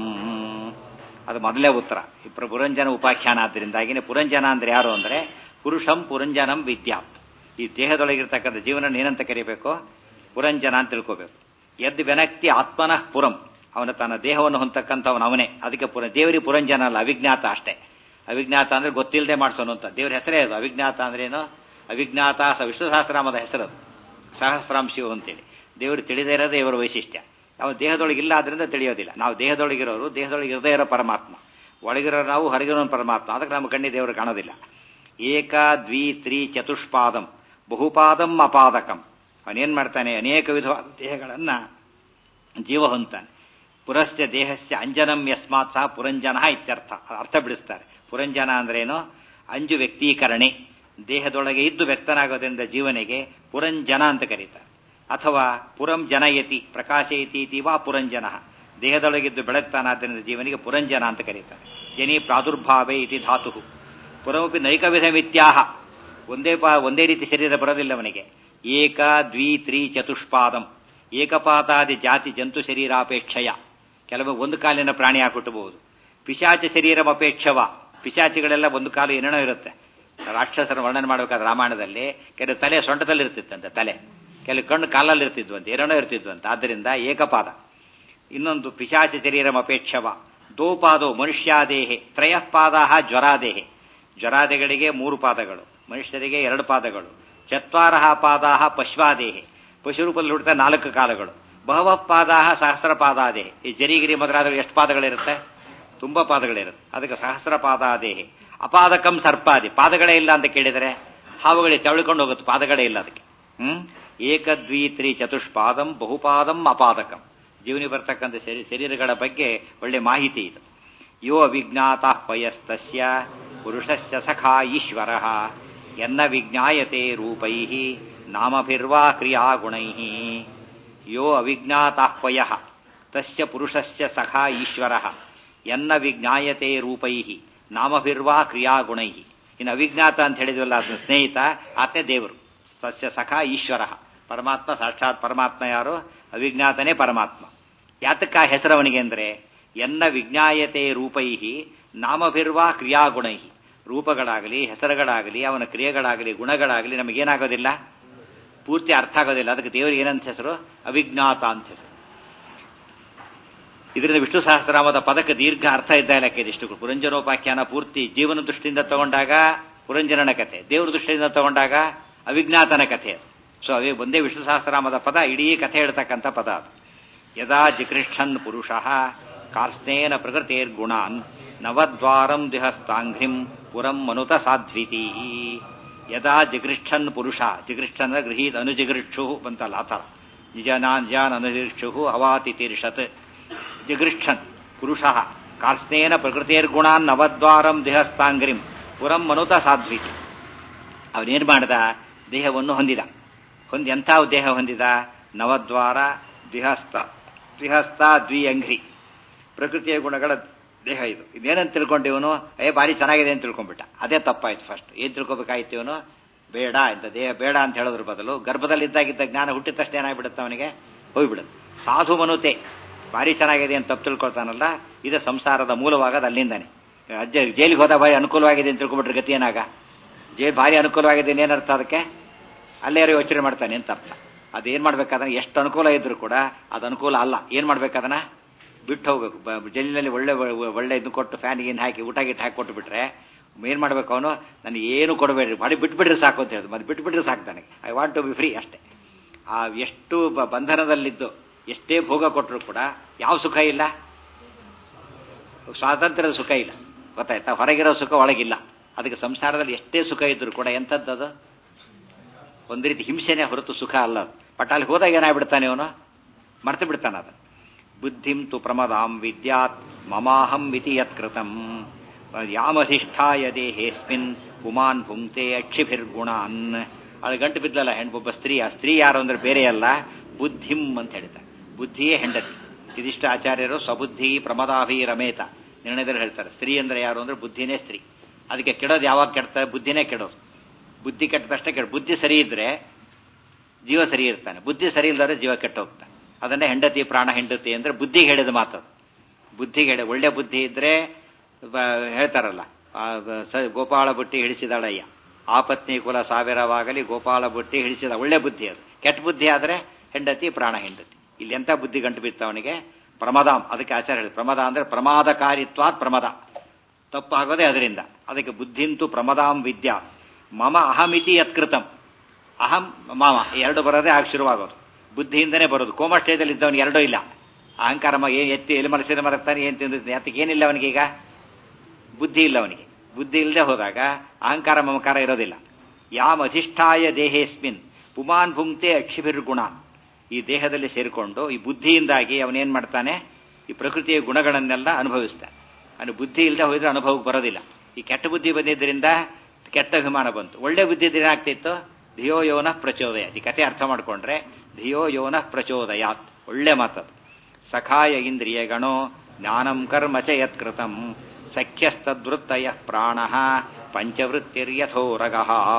ಅದು ಮೊದಲೇ ಉತ್ತರ ಇಬ್ಬರು ಪುರಂಜನ ಉಪಾಖ್ಯಾನ ಆದ್ದರಿಂದಾಗಿನೇ ಪುರಂಜನ ಅಂದ್ರೆ ಯಾರು ಅಂದ್ರೆ ಪುರುಷಂ ಪುರಂಜನಂ ವಿದ್ಯಾತ್ ಈ ದೇಹದೊಳಗಿರ್ತಕ್ಕಂಥ ಜೀವನ ಏನಂತ ಕರಿಬೇಕು ಪುರಂಜನ ಅಂತ ತಿಳ್ಕೋಬೇಕು ಎದ್ ಬೆನಕ್ತಿ ಆತ್ಮನಃ ಪುರಂ ಅವನ ತನ್ನ ದೇಹವನ್ನು ಹೊಂದತಕ್ಕಂಥವನು ಅವನೇ ಅದಕ್ಕೆ ಪುರ ದೇವರಿಗೆ ಪುರಂಜನ ಅಲ್ಲ ಅವಿಜ್ಞಾತ ಅಷ್ಟೇ ಅವಿಜ್ಞಾತ ಅಂದ್ರೆ ಗೊತ್ತಿಲ್ಲದೆ ಮಾಡಿಸೋನು ಅಂತ ದೇವ್ರ ಹೆಸರೇ ಅದು ಅವಿಜ್ಞಾತ ಅಂದ್ರೇನು ಅವಿಜ್ಞಾತ ಸ ವಿಷ್ಣು ಸಹಸ್ರಾಮದ ಹೆಸರದು ಸಹಸ್ರಾಂಶಿವು ಅಂತೇಳಿ ದೇವರು ತಿಳಿದೇ ಇರೋದೇ ಇವರ ವೈಶಿಷ್ಟ್ಯ ನಾವು ದೇಹದೊಳಗಿಲ್ಲ ಆದ್ರಿಂದ ತಿಳಿಯೋದಿಲ್ಲ ನಾವು ದೇಹದೊಳಗಿರೋರು ದೇಹದೊಳಗೆ ಇರದೇ ಇರೋ ಪರಮಾತ್ಮ ಒಳಗಿರೋ ನಾವು ಹೊರಗಿರೋ ಪರಮಾತ್ಮ ಅದಕ್ಕೆ ನಮ್ಮ ಕಣ್ಣಿ ದೇವರು ಕಾಣೋದಿಲ್ಲ ಏಕ ದ್ವಿ ತ್ರಿ ಚತುಷ್ಪಾದಂ ಬಹುಪಾದಂ ಅಪಾದಕಂ ಅವನೇನ್ ಮಾಡ್ತಾನೆ ಅನೇಕ ವಿಧವಾದ ದೇಹಗಳನ್ನ ಜೀವ ಹೊಂತಾನೆ ಪುರಸ್ಯ ದೇಹಸ್ಯ ಅಂಜನಂ ಯಸ್ಮಾತ್ ಸಹ ಪುರಂಜನ ಇತ್ಯರ್ಥ ಅರ್ಥ ಬಿಡಿಸ್ತಾರೆ ಪುರಂಜನ ಅಂದ್ರೇನು ಅಂಜು ವ್ಯಕ್ತೀಕರಣೆ ದೇಹದೊಳಗೆ ಇದ್ದು ವ್ಯಕ್ತನಾಗೋದ್ರಿಂದ ಜೀವನಿಗೆ ಪುರಂಜನ ಅಂತ ಕರೀತಾರೆ ಅಥವಾ ಪುರಂ ಜನಯತಿ ಪ್ರಕಾಶಯತಿ ವಾ ಪುರಂಜನ ದೇಹದೊಳಗಿದ್ದು ಬೆಳಗ್ತಾನಾದ್ದರಿಂದ ಜೀವನಿಗೆ ಪುರಂಜನ ಅಂತ ಕರೀತಾರೆ ಜನಿ ಪ್ರಾದುರ್ಭಾವೇ ಇತಿ ಧಾತು ಪುರಮಪಿ ನೈಕವಿಧ ಮಿತ್ಯಾಹ ಒಂದೇ ಪಾ ಒಂದೇ ರೀತಿ ಶರೀರ ಬರೋದಿಲ್ಲ ಅವನಿಗೆ ಏಕ ದ್ವಿ ತ್ರಿ ಚತುಷ್ಪಾದಂ ಏಕಪಾತಾದಿ ಜಾತಿ ಜಂತು ಶರೀರಾಪೇಕ್ಷಯ ಕೆಲವು ಒಂದು ಕಾಲಿನ ಪ್ರಾಣಿ ಹಾಕುಟ್ಟಬಹುದು ಪಿಶಾಚ ಶರೀರಂ ಅಪೇಕ್ಷವ ಪಿಶಾಚಿಗಳೆಲ್ಲ ಒಂದು ಕಾಲು ಏನೇನೋ ಇರುತ್ತೆ ರಾಕ್ಷಸರ ವರ್ಣನೆ ಮಾಡಬೇಕಾದ ರಾಮಾಯಣದಲ್ಲಿ ಕೆಲವು ತಲೆ ಸೊಂಟದಲ್ಲಿ ಇರ್ತಿತ್ತಂತೆ ತಲೆ ಕೆಲವು ಕಣ್ಣು ಕಾಲಲ್ಲಿ ಇರ್ತಿದ್ವಂತೆ ಏನೇನೋ ಇರ್ತಿದ್ವಂತೆ ಆದ್ದರಿಂದ ಏಕಪಾದ ಇನ್ನೊಂದು ಪಿಶಾಚ ಶರೀರಂ ಅಪೇಕ್ಷವ ದೋಪಾದೋ ಮನುಷ್ಯಾದೇಹೆ ತ್ರಯಃಪಾದಾಹ ಜ್ವರಾದೇಹೆ ಜ್ವರಾದಿಗಳಿಗೆ ಮೂರು ಪಾದಗಳು ಮನುಷ್ಯರಿಗೆ ಎರಡು ಪಾದಗಳು ಚತ್ವಾರಹ ಪಾದಾಹ ಪಶ್ವಾದೇಹೆ ಪಶುರೂಪದಲ್ಲಿ ಹುಡ್ತಾ ನಾಲ್ಕು ಕಾಲಗಳು ಬಹವ ಪಾದಾಹ ಸಹಸ್ರ ಪಾದಾದೇಹೆ ಈ ಜರಿಗಿರಿ ಮೊದಲಾದ ಎಷ್ಟು ಪಾದಗಳಿರುತ್ತೆ ತುಂಬಾ ಪಾದಗಳಿರುತ್ತೆ ಅದಕ್ಕೆ ಸಹಸ್ರ ಪಾದಾದೇಹೆ ಅಪಾದಕಂ ಸರ್ಪಾದಿ ಪಾದಗಳೇ ಇಲ್ಲ ಅಂತ ಕೇಳಿದರೆ ಹಾವುಗಳಿಗೆ ತೆವಳಿಕೊಂಡು ಹೋಗುತ್ತೆ ಪಾದಗಳೇ ಇಲ್ಲ ಅದಕ್ಕೆ ಹ್ಮ್ ಏಕದ್ವಿ ತ್ರಿ ಚತುಷ್ಪಾದಂ ಬಹುಪಾದಂ ಅಪಾದಕಂ ಜೀವನಿ ಬರ್ತಕ್ಕಂಥ ಶರೀರಗಳ ಬಗ್ಗೆ ಒಳ್ಳೆ ಮಾಹಿತಿ ಇದು ಯೋ ಅವಿಜ್ಞಾತ ಪಯಸ್ತಸ್ಯ ಪುರುಷಸ್ಯ ಸಖಾ ಈಶ್ವರ ಎನ್ನ ವಿಜ್ಞಾಯತೆ ರೂಪೈ ನಾಮಭಿರ್ವಾ ಕ್ರಿಯಾಗುಣೈ ಯೋ ಅವಿಜ್ಞಾತಾಹ್ವಯ ತಸ್ಯ ಪುರುಷಸ್ಯ ಸಖಾ ಈಶ್ವರ ಎನ್ನ ವಿಜ್ಞಾಯತೆ ರೂಪೈ ನಾಮಭಿರ್ವಾ ಕ್ರಿಯಾಗುಣೈ ಇನ್ನು ಅವಿಜ್ಞಾತ ಅಂತ ಹೇಳಿದ್ವಲ್ಲ ಅದನ್ನ ಸ್ನೇಹಿತ ಆತನೇ ದೇವರು ತಸ್ಯ ಸಖಾ ಈಶ್ವರ ಪರಮಾತ್ಮ ಸಾಕ್ಷಾತ್ ಪರಮಾತ್ಮ ಯಾರು ಅವಿಜ್ಞಾತನೇ ಪರಮಾತ್ಮ ಯಾತಕ್ಕ ಹೆಸರವನಿಗೆ ಅಂದ್ರೆ ಎನ್ನ ವಿಜ್ಞಾಯತೆ ರೂಪೈ ನಾಮಭಿರ್ವಾ ಕ್ರಿಯಾಗುಣೈ ರೂಪಗಳಾಗಲಿ ಹೆಸರುಗಳಾಗಲಿ ಅವನ ಕ್ರಿಯೆಗಳಾಗಲಿ ಗುಣಗಳಾಗಲಿ ನಮಗೇನಾಗೋದಿಲ್ಲ ಪೂರ್ತಿ ಅರ್ಥ ಆಗೋದಿಲ್ಲ ಅದಕ್ಕೆ ದೇವರಿಗೆ ಏನಂತ ಹೆಸರು ಅವಿಜ್ಞಾತ ಅಂತ ಹೆಸರು ಇದರಿಂದ ವಿಷ್ಣು ಸಹಸ್ರನಾಮದ ಪದಕ್ಕೆ ದೀರ್ಘ ಅರ್ಥ ಇದ್ದ ಇಲ್ಲಕ್ಕೆ ಇದಿಷ್ಟು ಪುರಂಜನೋಪಾಖ್ಯಾನ ಪೂರ್ತಿ ಜೀವನ ದೃಷ್ಟಿಯಿಂದ ತಗೊಂಡಾಗ ಪುರಂಜನನ ಕಥೆ ದೇವರ ದೃಷ್ಟಿಯಿಂದ ತಗೊಂಡಾಗ ಅವಿಜ್ಞಾತನ ಕಥೆ ಅದು ಸೊ ಅವೇ ಒಂದೇ ವಿಷ್ಣು ಸಹಸ್ರನಾಮದ ಪದ ಇಡೀ ಕಥೆ ಹೇಳ್ತಕ್ಕಂಥ ಪದ ಅದು ಯದಾ ಜಿಗೃಷ್ಠನ್ ಪುರುಷ ಕಾರ್ಸ್ನೇನ ಪ್ರಕೃತಿರ್ಗುಣಾನ್ ನವದ್ವಾರಂ ದಿಹಸ್ತಾಂಘ್ರಿಂ ಪುರಂ ಮನುತ ಸಾಧ್ವಿತಿ ಯದಾ ಜಿಗೃಷ್ಠನ್ ಪುರುಷ ಜಿಗೃಷ್ಠನ ಗೃಹೀತ್ ಅನುಜಿಗೃಕ್ಷು ಬಂತಲ್ಲ ಆತರ ನಿಜನಾನ್ ಜಾನ್ ಅನುಜಿಗೃಕ್ಷು ಅವಾತಿತೀರ್ಷತ್ ಜಿಗೃಷ್ಠನ್ ಪುರುಷ ಕಾರ್ಸ್ನೇನ ಪ್ರಕೃತಿರ್ಗುಣಾನ್ ನವದ್ವಾರಂ ದೇಹಸ್ತಾಂಗ್ರಿಂ ಪುರಂ ಮನುತ ಸಾಧ್ವಿತಿ ಅವನೇನ್ ಮಾಡಿದ ದೇಹವನ್ನು ಹೊಂದಿದ ಹೊಂದಿ ಎಂಥ ದೇಹ ಹೊಂದಿದ ನವದ್ವಾರ ದ್ವಿಹಸ್ತ ದ್ವಿಹಸ್ತ ದ್ವಿಅಂಘ್ರಿ ಪ್ರಕೃತಿಯ ಗುಣಗಳ ದೇಹ ಇದು ಇದೇನಂತ ತಿಳ್ಕೊಂಡು ಇವನು ಏ ಭಾರಿ ಚೆನ್ನಾಗಿದೆ ಅಂತ ತಿಳ್ಕೊಂಡ್ಬಿಟ್ಟ ಅದೇ ತಪ್ಪಾಯ್ತು ಫಸ್ಟ್ ಏನ್ ತಿಳ್ಕೊಬೇಕಾಯ್ತು ಇವನು ಬೇಡ ಇಂಥ ದೇಹ ಬೇಡ ಅಂತ ಹೇಳೋದ್ರ ಬದಲು ಗರ್ಭದಲ್ಲಿದ್ದಾಗಿದ್ದ ಜ್ಞಾನ ಹುಟ್ಟಿದ ತಕ್ಷಣ ಏನಾಗ್ಬಿಡುತ್ತೆ ಅವನಿಗೆ ಹೋಗ್ಬಿಡುತ್ತೆ ಸಾಧು ಮನುತೆ ಭಾರಿ ಚೆನ್ನಾಗಿದೆ ಅಂತ ತಪ್ಪು ತಿಳ್ಕೊಳ್ತಾನಲ್ಲ ಇದು ಸಂಸಾರದ ಮೂಲವಾಗದ ಅಲ್ಲಿಂದಾನೆ ಅಜ್ಜ ಜೈಲಿಗೆ ಹೋದ ಭಾರಿ ಅನುಕೂಲವಾಗಿದೆ ಅಂತ ತಿಳ್ಕೊಂಡ್ಬಿಟ್ರೆ ಗತಿ ಏನಾಗ ಜೈಲ್ ಭಾರಿ ಅನುಕೂಲವಾಗಿದೆ ಏನರ್ಥ ಅದಕ್ಕೆ ಅಲ್ಲೇ ಯಾರು ಯೋಚನೆ ಮಾಡ್ತಾನೆ ಅಂತ ಅರ್ಥ ಅದೇನ್ ಮಾಡ್ಬೇಕಾದ್ರೆ ಎಷ್ಟು ಅನುಕೂಲ ಇದ್ರು ಕೂಡ ಅದು ಅನುಕೂಲ ಅಲ್ಲ ಏನ್ ಮಾಡ್ಬೇಕಾದನ್ನ ಬಿಟ್ಟು ಹೋಗ್ಬೇಕು ಜೈಲಿನಲ್ಲಿ ಒಳ್ಳೆ ಒಳ್ಳೆ ಇದು ಕೊಟ್ಟು ಫ್ಯಾನ್ ಗೀನ್ ಹಾಕಿ ಊಟ ಗಿಟ್ ಹಾಕಿ ಕೊಟ್ಟು ಬಿಟ್ರೆ ಏನ್ ಮಾಡ್ಬೇಕು ಅವನು ನನಗೆ ಏನು ಕೊಡಬೇಡ್ರಿ ಮಾಡಿ ಬಿಟ್ಬಿಡ್ರಿ ಸಾಕು ಅಂತ ಹೇಳಿದ್ರು ಮತ್ತೆ ಬಿಟ್ಬಿಟ್ರೆ ಸಾಕು ನನಗೆ I want to be free ಅಷ್ಟೇ ಆ ಎಷ್ಟು ಬಂಧನದಲ್ಲಿದ್ದು ಎಷ್ಟೇ ಭೋಗ ಕೊಟ್ಟರು ಕೂಡ ಯಾವ ಸುಖ ಇಲ್ಲ ಸ್ವಾತಂತ್ರ್ಯದ ಸುಖ ಇಲ್ಲ ಗೊತ್ತಾಯ್ತಾ ಹೊರಗಿರೋ ಸುಖ ಒಳಗಿಲ್ಲ ಅದಕ್ಕೆ ಸಂಸಾರದಲ್ಲಿ ಎಷ್ಟೇ ಸುಖ ಇದ್ರೂ ಕೂಡ ಎಂಥದ್ದದು ಒಂದು ರೀತಿ ಹಿಂಸೆನೇ ಹೊರತು ಸುಖ ಅಲ್ಲ ಅದು ಬಟ್ ಅಲ್ಲಿ ಹೋದಾಗ ಏನಾಗ್ಬಿಡ್ತಾನೆ ಅವನು ಮರ್ತು ಬಿಡ್ತಾನ ಅದು ಬುದ್ಧಿಂ ತು ಪ್ರಮದಾಂ ವಿದ್ಯಾತ್ ಮಮಾಹಂ ಇತಿ ಯತ್ಕೃತಂ ಯಾಮಧಿಷ್ಠಾಯ ದೇಹೇಸ್ಮಿನ್ ಪುಮಾನ್ ಭುಂಕ್ತೆ ಅಕ್ಷಿಭಿರ್ಗುಣಾನ್ ಅವಳು ಗಂಟು ಬಿದ್ದಲ್ಲ ಹೆಣ್ಣೊಬ್ಬ ಸ್ತ್ರೀ ಆ ಸ್ತ್ರೀ ಯಾರು ಅಂದ್ರೆ ಬೇರೆ ಅಲ್ಲ ಬುದ್ಧಿಂ ಅಂತ ಹೇಳ್ತಾರೆ ಬುದ್ಧಿಯೇ ಹೆಂಡತಿ ಇದಿಷ್ಟು ಆಚಾರ್ಯರು ಸ್ವಬುದ್ಧಿ ಪ್ರಮದಾಭಿ ರಮೇತ ನಿರ್ಣಯದಲ್ಲಿ ಹೇಳ್ತಾರೆ ಸ್ತ್ರೀ ಅಂದ್ರೆ ಯಾರು ಅಂದ್ರೆ ಬುದ್ಧಿನೇ ಸ್ತ್ರೀ ಅದಕ್ಕೆ ಕೆಡೋದು ಯಾವಾಗ ಕೆಡ್ತಾರೆ ಬುದ್ಧಿನೇ ಕೆಡೋದು ಬುದ್ಧಿ ಕೆಟ್ಟ ತಕ್ಷಣ ಕೆಡ ಬುದ್ಧಿ ಸರಿ ಇದ್ರೆ ಜೀವ ಸರಿ ಇರ್ತಾನೆ ಬುದ್ಧಿ ಸರಿ ಇಲ್ಲದ್ರೆ ಜೀವ ಕೆಟ್ಟ ಹೋಗ್ತಾನೆ ಅದನ್ನೇ ಹೆಂಡತಿ ಪ್ರಾಣ ಹೆಂಡತಿ ಅಂದ್ರೆ ಬುದ್ಧಿಗೆ ಹೇಳಿದ ಮಾತದು ಬುದ್ಧಿಗೆ ಹೇಳಿ ಒಳ್ಳೆ ಬುದ್ಧಿ ಇದ್ರೆ ಬ- ಹೇಳ್ತಾರಲ್ಲ ಆ, ಬ- ಸ- ಗೋಪಾಳ ಬುಟ್ಟಿ ಹಿಡಿಸಿದಾಳಯ್ಯ ಆಪತ್ನಿ ಕುಲ ಸಾವಿರವಾಗಲಿ ಗೋಪಾಲ ಬುಟ್ಟಿ ಹಿಡಿಸಿದ ಒಳ್ಳೆ ಬುದ್ಧಿ ಅದು ಕೆಟ್ಟ ಬುದ್ಧಿ ಆದ್ರೆ ಹೆಂಡತಿ ಪ್ರಾಣ ಹೆಂಡತಿ ಇಲ್ಲಿ ಎಂತ ಬುದ್ಧಿ ಗಂಟು ಬಿತ್ತ ಅವನಿಗೆ ಪ್ರಮದಾಂ ಅದಕ್ಕೆ ಆಚಾರ ಹೇಳಿ ಪ್ರಮದ ಅಂದ್ರೆ ಪ್ರಮಾದಕಾರಿತ್ವಾತ್ ಪ್ರಮದ ತಪ್ಪಾಗೋದೇ ಅದರಿಂದ ಅದಕ್ಕೆ ಬುದ್ಧಿಂತು ಪ್ರಮದಾಂ ವಿದ್ಯಾ ಮಮ ಅಹಮಿತಿ ಯತ್ಕೃತಂ ಅಹಂ ಮಾಮ ಎರಡು ಬರೋದೇ ಆಗ ಶುರುವಾಗೋದು ಬುದ್ಧಿಯಿಂದನೇ ಬರೋದು ಕೋಮ ಸ್ಟೇಜಲ್ಲಿ ಇದ್ದವನಿಗೆ ಎರಡೂ ಇಲ್ಲ ಅಹಂಕಾರ ಮ- ಏನ್ ಎತ್ತಿ ಎಲ್ಲಿ ಮನಸ್ಸಿನ ಮರಕ್ತಾನೆ ಏನ್ ತಿಂದ ಯಾತಕ್ಕೆ ಏನಿಲ್ಲ ಅವನಿಗೀಗ ಬುದ್ಧಿ ಇಲ್ಲ ಅವನಿಗೆ ಬುದ್ಧಿ ಇಲ್ಲದೆ ಹೋದಾಗ ಅಹಂಕಾರ ಮಮಕಾರ ಇರೋದಿಲ್ಲ ಯಾಮ್ ಅಧಿಷ್ಠಾಯ ದೇಹೇಸ್ಮಿನ್ ಪುಮಾನ್ ಭುಂಕ್ತೆ ಅಕ್ಷಿಭಿರ್ಗುಣ ಈ ದೇಹದಲ್ಲಿ ಸೇರಿಕೊಂಡು ಈ ಬುದ್ಧಿಯಿಂದಾಗಿ ಅವನೇನ್ ಮಾಡ್ತಾನೆ ಈ ಪ್ರಕೃತಿಯ ಗುಣಗಳನ್ನೆಲ್ಲ ಅನುಭವಿಸ್ತಾನೆ ಅವನು ಬುದ್ಧಿ ಇಲ್ಲದೆ ಹೋದ್ರೆ ಅನುಭವಕ್ಕೆ ಬರೋದಿಲ್ಲ ಈ ಕೆಟ್ಟ ಬುದ್ಧಿ ಬಂದಿದ್ದರಿಂದ ಕೆಟ್ಟ ಅಭಿಮಾನ ಬಂತು ಒಳ್ಳೆ ಬುದ್ಧಿ ಇದ್ರೆ ಏನಾಗ್ತಿತ್ತು ಧಿಯೋ ಯೋನ ಪ್ರಚೋದಯ ಈ ಕತೆ ಅರ್ಥ ಮಾಡ್ಕೊಂಡ್ರೆ ಧಿಯೋ ಯೋನ ಪ್ರಚೋದಯಾತ್ ಒಳ್ಳೆ ಮಾತದು ಸಖಾಯ ಇಂದ್ರಿಯಗಣೋ ಜ್ಞಾನಂ ಕರ್ಮ ಚ ಯತ್ಕೃತಂ ಸಖ್ಯಸ್ತದ್ವೃತ್ತಯ ಪ್ರಾಣ ಪಂಚವೃತ್ತಿರ್ಯಥೋರಗ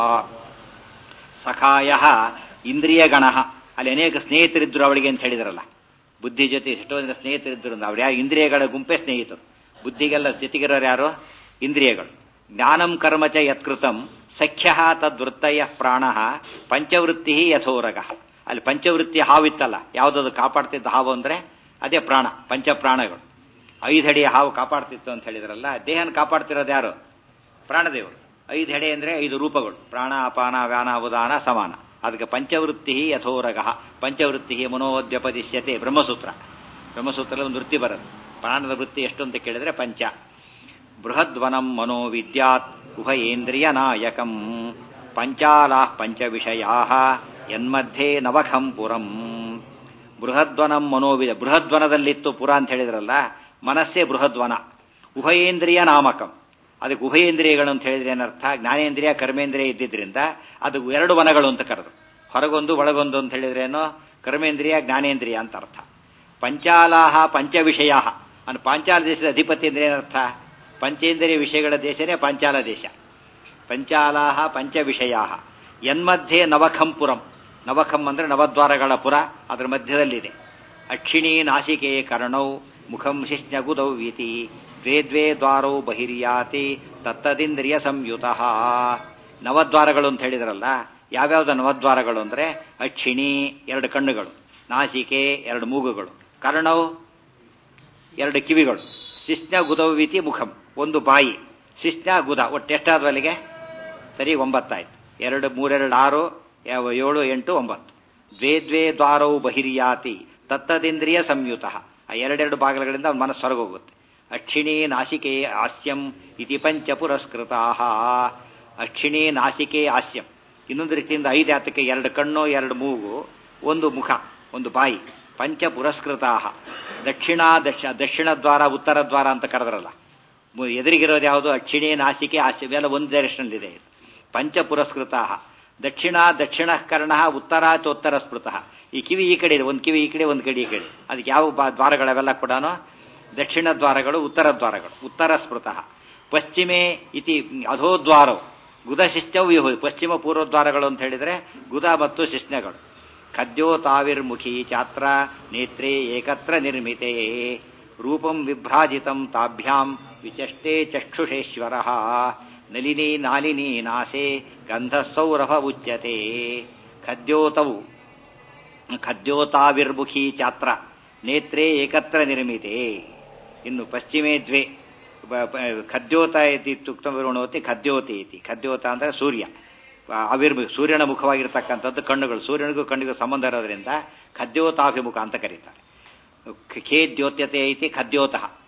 ಸಖಾಯ ಇಂದ್ರಿಯಗಣ ಅಲ್ಲಿ ಅನೇಕ ಸ್ನೇಹಿತರಿದ್ರು ಅವಳಿಗೆ ಅಂತ ಹೇಳಿದ್ರಲ್ಲ ಬುದ್ಧಿ ಜೊತೆ ಎಷ್ಟೋ ಜನ ಸ್ನೇಹಿತರಿದ್ರು ಅವ್ರು ಯಾರು ಇಂದ್ರಿಯಗಳ ಗುಂಪೇ ಸ್ನೇಹಿತರು ಬುದ್ಧಿಗೆಲ್ಲ ಜೊತೆಗಿರೋರು ಯಾರು ಇಂದ್ರಿಯಗಳು ಜ್ಞಾನಂ ಕರ್ಮ ಚ ಯತ್ಕೃತಂ ಸಖ್ಯ ತದ್ವೃತ್ತಯ ಪ್ರಾಣ ಪಂಚವೃತ್ತಿ ಯಥೋರಗ ಅಲ್ಲಿ ಪಂಚವೃತ್ತಿ ಹಾವಿತ್ತಲ್ಲ ಯಾವುದದು ಕಾಪಾಡ್ತಿದ್ದ ಹಾವು ಅಂದ್ರೆ ಅದೇ ಪ್ರಾಣ ಪಂಚಪ್ರಾಣಗಳು ಐದು ಅಡಿ ಹಾವು ಕಾಪಾಡ್ತಿತ್ತು ಅಂತ ಹೇಳಿದ್ರಲ್ಲ ದೇಹನ ಕಾಪಾಡ್ತಿರೋದು ಯಾರು ಪ್ರಾಣದೇವರು ಐದು ಹೆಡೆ ಅಂದ್ರೆ ಐದು ರೂಪಗಳು ಪ್ರಾಣ ಅಪಾನ ವ್ಯಾನ ಉದಾನ ಸಮಾನ ಅದಕ್ಕೆ ಪಂಚವೃತ್ತಿ ಯಥೋರಗ ಪಂಚವೃತ್ತಿ ಮನೋದ್ಯಪದಿಶ್ಯತೆ ಬ್ರಹ್ಮಸೂತ್ರ ಬ್ರಹ್ಮಸೂತ್ರದಲ್ಲಿ ಒಂದು ವೃತ್ತಿ ಬರುತ್ತೆ ಪ್ರಾಣದ ವೃತ್ತಿ ಎಷ್ಟು ಅಂತ ಕೇಳಿದ್ರೆ ಪಂಚ ಬೃಹದ್ವನಂ ಮನೋವಿದ್ಯಾತ್ ಉಭಯೇಂದ್ರಿಯ ನಾಯಕಂ ಪಂಚಾಲಾ ಪಂಚವಿಷಯಾ ಯನ್ಮಧ್ಯೆ ನವಖಂ ಪುರಂ ಬೃಹದ್ವನಂ ಮನೋವಿದ ಬೃಹದ್ವನದಲ್ಲಿತ್ತು ಪುರ ಅಂತ ಹೇಳಿದ್ರಲ್ಲ ಮನಸ್ಸೇ ಬೃಹದ್ವನ ಉಭಯೇಂದ್ರಿಯ ನಾಮಕಂ ಅದಕ್ಕೆ ಉಭಯೇಂದ್ರಿಯಗಳು ಅಂತ ಹೇಳಿದ್ರೆ ಏನರ್ಥ ಜ್ಞಾನೇಂದ್ರಿಯ ಕರ್ಮೇಂದ್ರಿಯ ಇದ್ದಿದ್ರಿಂದ ಅದು ಎರಡು ವನಗಳು ಅಂತ ಕರೆದು ಹೊರಗೊಂದು ಒಳಗೊಂದು ಅಂತ ಹೇಳಿದ್ರೇನೋ ಕರ್ಮೇಂದ್ರಿಯ ಜ್ಞಾನೇಂದ್ರಿಯ ಅಂತ ಅರ್ಥ ಪಂಚಾಲಾಹ ಪಂಚವಿಷಯ ಅನ್ನು ಪಾಂಚಾಲ ದೇಶದ ಅಧಿಪತಿ ಅಂದ್ರೆ ಏನರ್ಥ ಪಂಚೇಂದ್ರಿಯ ವಿಷಯಗಳ ದೇಶನೇ ಪಾಂಚಾಲ ದೇಶ ಪಂಚಾಲಾಹ ಪಂಚವಿಷಯ ಯನ್ಮಧ್ಯೆ ನವಖಂಪುರಂ ನವಖಂ ಅಂದ್ರೆ ನವದ್ವಾರಗಳ ಪುರ ಅದರ ಮಧ್ಯದಲ್ಲಿದೆ ಅಕ್ಷಿಣಿ ನಾಸಿಕೆ ಕರ್ಣೌ ಮುಖಂ ಶಿಷ್ಣಗುದೌ ಇತಿ ದ್ವೇ ದ್ವೇ ದ್ವಾರೌ ಬಹಿರ್ಯಾತಿ ತತ್ತದಿಂದ್ರಿಯ ಸಂಯುತ ನವದ್ವಾರಗಳು ಅಂತ ಹೇಳಿದ್ರಲ್ಲ ಯಾವ್ಯಾವ್ದು ನವದ್ವಾರಗಳು ಅಂದ್ರೆ ಅಕ್ಷಿಣಿ ಎರಡು ಕಣ್ಣುಗಳು ನಾಸಿಕೆ ಎರಡು ಮೂಗುಗಳು ಕರ್ಣೌ ಎರಡು ಕಿವಿಗಳು ಶಿಷ್ಣ ಗುದವಿತಿ ಮುಖಂ ಒಂದು ಬಾಯಿ ಶಿಷ್ಣ ಗುದ ಒಟ್ಟು ಎಷ್ಟಾದ್ವು ಅಲ್ಲಿಗೆ ಸರಿ ಒಂಬತ್ತಾಯ್ತು ಎರಡು ಮೂರೆರಡು ಆರು ಯಾವ ಏಳು ಎಂಟು ಒಂಬತ್ತು ದ್ವೇ ದ್ವೇ ದ್ವಾರವು ಬಹಿರ್ಯಾತಿ ತತ್ತದಿಂದ್ರಿಯ ಸಂಯುತ ಆ ಎರಡೆರಡು ಭಾಗಗಳಿಂದ ಅವ್ನ ಮನಸ್ಸು ಹೊರಗೋಗುತ್ತೆ ಅಕ್ಷಿಣಿ ನಾಸಿಕೆ ಹಾಸ್ಯಂ ಇತಿ ಪಂಚ ಪುರಸ್ಕೃತಾ ಅಕ್ಷಿಣಿ ನಾಸಿಕೆ ಹಾಸ್ಯಂ ಇನ್ನೊಂದು ರೀತಿಯಿಂದ ಐದು ಆತಕ್ಕೆ ಎರಡು ಕಣ್ಣು ಎರಡು ಮೂಗು ಒಂದು ಮುಖ ಒಂದು ಬಾಯಿ ಪಂಚ ಪುರಸ್ಕೃತಾ ದಕ್ಷಿಣ ದಕ್ಷ ದಕ್ಷಿಣ ದ್ವಾರ ಉತ್ತರ ದ್ವಾರ ಅಂತ ಕರೆದ್ರಲ್ಲ ಮು- ಎದುರಿಗಿರೋದು ಯಾವುದು ಅಕ್ಷಿಣಿ ನಾಸಿಕೆ ಹಾಸ್ಯ ಇವೆಲ್ಲ ಒಂದು ಡೈರೆಕ್ಷನಲ್ಲಿದೆ ಇದು ಪಂಚ ಪುರಸ್ಕೃತಾ ದಕ್ಷಿಣ ದಕ್ಷಿಣ ಕರ್ಣ ಉತ್ತರ ಚೋತ್ತರ ಸ್ಮೃತ ಈ ಕಿವಿ ಈ ಕಡೆ ಇದೆ ಒಂದು ಕಿವಿ ಈ ಕಡೆ ಒಂದು ಕಡೆ ಈ ಕಡೆ ಅದಕ್ಕೆ ಯಾವ ಬಾ- ದ್ವಾರಗಳವೆಲ್ಲ ಕೂಡ ದಕ್ಷಿಣ ದ್ವಾರಗಳು ಉತ್ತರ ದ್ವಾರಗಳು ಉತ್ತರ ಸ್ಮೃತ ಪಶ್ಚಿಮೆ ಇತಿ ಅಧೋದ್ವಾರವು ಗುದ ಶಿಷ್ಣವು ಇವು ಪಶ್ಚಿಮ ಪೂರ್ವ ದ್ವಾರಗಳು ಅಂತ ಹೇಳಿದ್ರೆ ಗುದ ಮತ್ತು ಶಿಷ್ಣಗಳು ಖದ್ಯೋತಾವಿರ್ಮುಖಿ ಚಾತ್ರ ನೇತ್ರೇ ಏಕತ್ರ ನಿರ್ಮಿತೆ ರೂಪಂ ವಿಭ್ರಾಜಿತಂ ತಾಭ್ಯಾಂ ವಿಚಷ್ಟೇ ಚಕ್ಷುಷೇಶ್ವರ ನಲಿನಿ ನಾಲಿನಿ ನಾಸೆ ಗಂಧಸೌರಭ ಉಚ್ಯತೆ ಖದ್ಯೋತವು ಖದ್ಯೋತಾವಿರ್ಮುಖಿ ಚಾತ್ರ ನೇತ್ರೇ ಏಕತ್ರ ನಿರ್ಮಿತೆ ಇನ್ನು ಪಶ್ಚಿಮೇ ದ್ವೇ ಬ- ಬ- ಖದ್ಯೋತ ಇತಿ ತುಕ್ತವಿರುಣೋತಿ ಖದ್ಯೋತಿ ಇತಿ ಖದ್ಯೋತ ಅಂದ್ರೆ ಸೂರ್ಯ ಅವಿರ್ಮು ಸೂರ್ಯನ ಮುಖವಾಗಿರ್ತಕ್ಕಂಥದ್ದು ಕಣ್ಣುಗಳು ಸೂರ್ಯನಿಗೂ ಕಣ್ಣಿಗೂ ಸಂಬಂಧ ಇರೋದ್ರಿಂದ ಖದ್ಯೋತಾಭಿಮುಖ ಅಂತ ಕರೀತಾರೆ ಖೇ ದ್ಯೋತ್ಯತೆ ಐತಿ ಖದ್ಯೋತಃ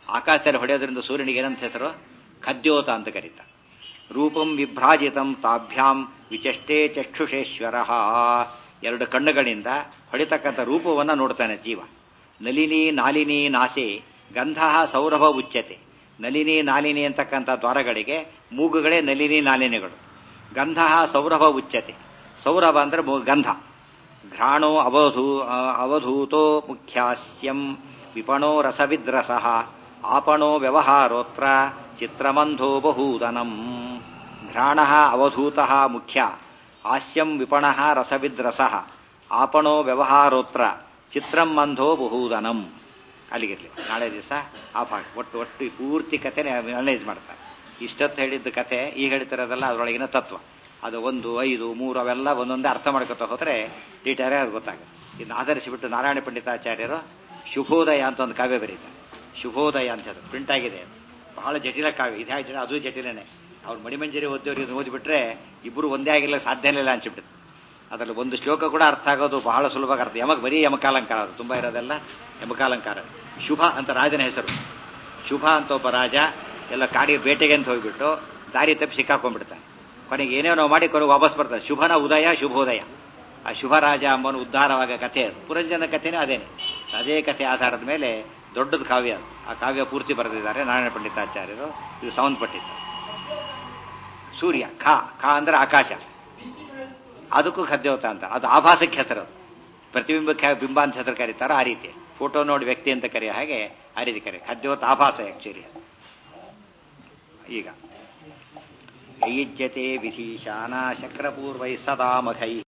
ಆಕಾಶದಲ್ಲಿ ಹೊಡೆಯೋದ್ರಿಂದ ಸೂರ್ಯನಿಗೆ ಏನಂತ ಹೆಸರು ಖದ್ಯೋತ ಅಂತ ಕರೀತಾರೆ ರೂಪಂ ವಿಭ್ರಾಜಿತಂ ತಾಭ್ಯಾಂ ವಿಚಷ್ಟೇ ಚಕ್ಷುಷೇಶ್ವರ ಎರಡು ಕಣ್ಣುಗಳಿಂದ ಹೊಡಿತಕ್ಕಂಥ ರೂಪವನ್ನು ನೋಡ್ತಾನೆ ಜೀವ ನಲಿನಿ ನಾಲಿನಿ ನಾಸೆ ಗಂಧ ಸೌರಭ ಉಚ್ಚತೆ ನಲಿನಿ ನಾಲಿನಿ ಅಂತಕ್ಕಂಥ ದ್ವಾರಗಳಿಗೆ ಮೂಗುಗಳೇ ನಲಿನಿ ನಾಲಿನಿಗಳು ಗಂಧ ಸೌರಭ ಉಚ್ಚತೆ ಸೌರಭ ಅಂದ್ರೆ ಮು- ಗಂಧ ಘ್ರಾಣೋ ಅವಧೂ ಅವಧೂತೋ ಮುಖ್ಯಾಸ್ಯಂ ವಿಪಣೋ ರಸವಿದ್ರಸ ಆಪಣೋ ವ್ಯವಹಾರೋತ್ರ ಚಿತ್ರಮಂಧೋ ಬಹೂದನಂ ಘ್ರಾಣ ಅವಧೂತ ಮುಖ್ಯ ಹಾಸ್ಯಂ ವಿಪಣ ರಸವಿದ್ರಸ ಆಪಣೋ ವ್ಯವಹಾರೋತ್ರ ಚಿತ್ರಂ ಮಂಧೋ ಬಹುದನಂ ಅಲ್ಲಿಗಿರ್ಲಿ ನಾಳೆ ದಿವಸ ಆ ಭಾಗ ಒಟ್ಟು ಒಟ್ಟು ಈ ಪೂರ್ತಿ ಕಥೆನೇ ಅನಲೈಸ್ ಮಾಡ್ತಾರೆ ಇಷ್ಟೊತ್ತು ಹೇಳಿದ್ದ ಕಥೆ ಈಗ ಹೇಳ್ತಿರೋದಲ್ಲ ಅದರೊಳಗಿನ ತತ್ವ ಅದು ಒಂದು ಐದು ಮೂರು ಅವೆಲ್ಲ ಒಂದೊಂದೇ ಅರ್ಥ ಮಾಡ್ಕೊತಾ ಹೋದರೆ ಡೀಟೇಲ್ ಆಗಿ ಗೊತ್ತಾಗುತ್ತೆ ಇದನ್ನ ಆಧರಿಸಿಬಿಟ್ಟು ನಾರಾಯಣ ಪಂಡಿತಾಚಾರ್ಯರು ಶುಭೋದಯ ಅಂತ ಒಂದು ಕಾವ್ಯ ಬರೀತಾರೆ ಶುಭೋದಯ ಅಂತ ಅದು ಪ್ರಿಂಟ್ ಆಗಿದೆ ಅದು. ಬಹಳ ಜಟಿಲ ಕಾವ್ಯ ಇದು ಹೇಗೆ ಅದು ಜಟಿಲನೇ ಅವ್ರು ಮಣಿಮಂಜರಿ ಓದಿದವ್ರು ಇದನ್ನ ಓದಿಬಿಟ್ರೆ ಇಬ್ಬರು ಒಂದೇ ಆಗಿಲ್ಲ ಸಾಧ್ಯನೇ ಇಲ್ಲ ಅನ್ಸಿಬಿಡುತ್ತೆ ಅದರಲ್ಲಿ ಒಂದು ಶ್ಲೋಕ ಕೂಡ ಅರ್ಥ ಆಗೋದು ಬಹಳ ಸುಲಭವಾಗಿ ಅರ್ಥ ಯಮಕ್ ಬರೀ ಯಮಕಾಲಂಕಾರ ಅದು ತುಂಬ ಇರೋದೆಲ್ಲ ಯಮಕಾಲಂಕಾರ ಶುಭ ಅಂತ ರಾಜನ ಹೆಸರು ಶುಭ ಅಂತ ಒಬ್ಬ ರಾಜ ಎಲ್ಲ ಕಾಡಿಗೆ ಬೇಟೆಗೆ ಅಂತ ಹೋಗ್ಬಿಟ್ಟು ದಾರಿ ತಪ್ಪಿ ಸಿಕ್ಕಾಕೊಂಡ್ಬಿಡ್ತಾನೆ ಕೊನೆಗೆ ಏನೇನೋ ಮಾಡಿ ಕೊನೆಗೆ ವಾಪಸ್ ಬರ್ತಾನೆ ಶುಭನ ಉದಯ ಶುಭೋದಯ ಆ ಶುಭ ರಾಜ ಅಂಬನು ಉದ್ಧಾರವಾಗ ಕಥೆ ಅದು ಪುರಂಜನ ಕಥೆನೇ ಅದೇನೆ ಅದೇ ಕಥೆ ಆಧಾರದ ಮೇಲೆ ದೊಡ್ಡದು ಕಾವ್ಯ ಅದು ಆ ಕಾವ್ಯ ಪೂರ್ತಿ ಬರೆದಿದ್ದಾರೆ ನಾರಾಯಣ ಪಂಡಿತಾಚಾರ್ಯರು ಇದು ಸಂಬಂಧಪಟ್ಟಿದ್ದಾರೆ ಸೂರ್ಯ ಖ ಖ ಅಂದ್ರೆ ಆಕಾಶ ಅದಕ್ಕೂ ಖದ್ಯೋತ ಅಂತ ಅದು ಆಭಾಸಕ್ಕೆ ಹೆಸರು ಅದು. ಪ್ರತಿಬಿಂಬಕ್ಕೆ ಬಿಂಬ ಅಂತ ಹೆಸರು ಕರೀತಾರೋ ಆ ರೀತಿ ಫೋಟೋ ನೋಡಿ ವ್ಯಕ್ತಿ ಅಂತ ಕರೆಯೋ ಹಾಗೆ ಆ ರೀತಿ ಕರೆ ಖದ್ಯೋತ ಆಭಾಸ ಆಕ್ಚುಲಿ ಈಗ ಯೈಜ್ಯತೆ ವಿಧೀಶಾನ ಶಕ್ರಪೂರ್ವೈ ಸದಾ ಮಖೈ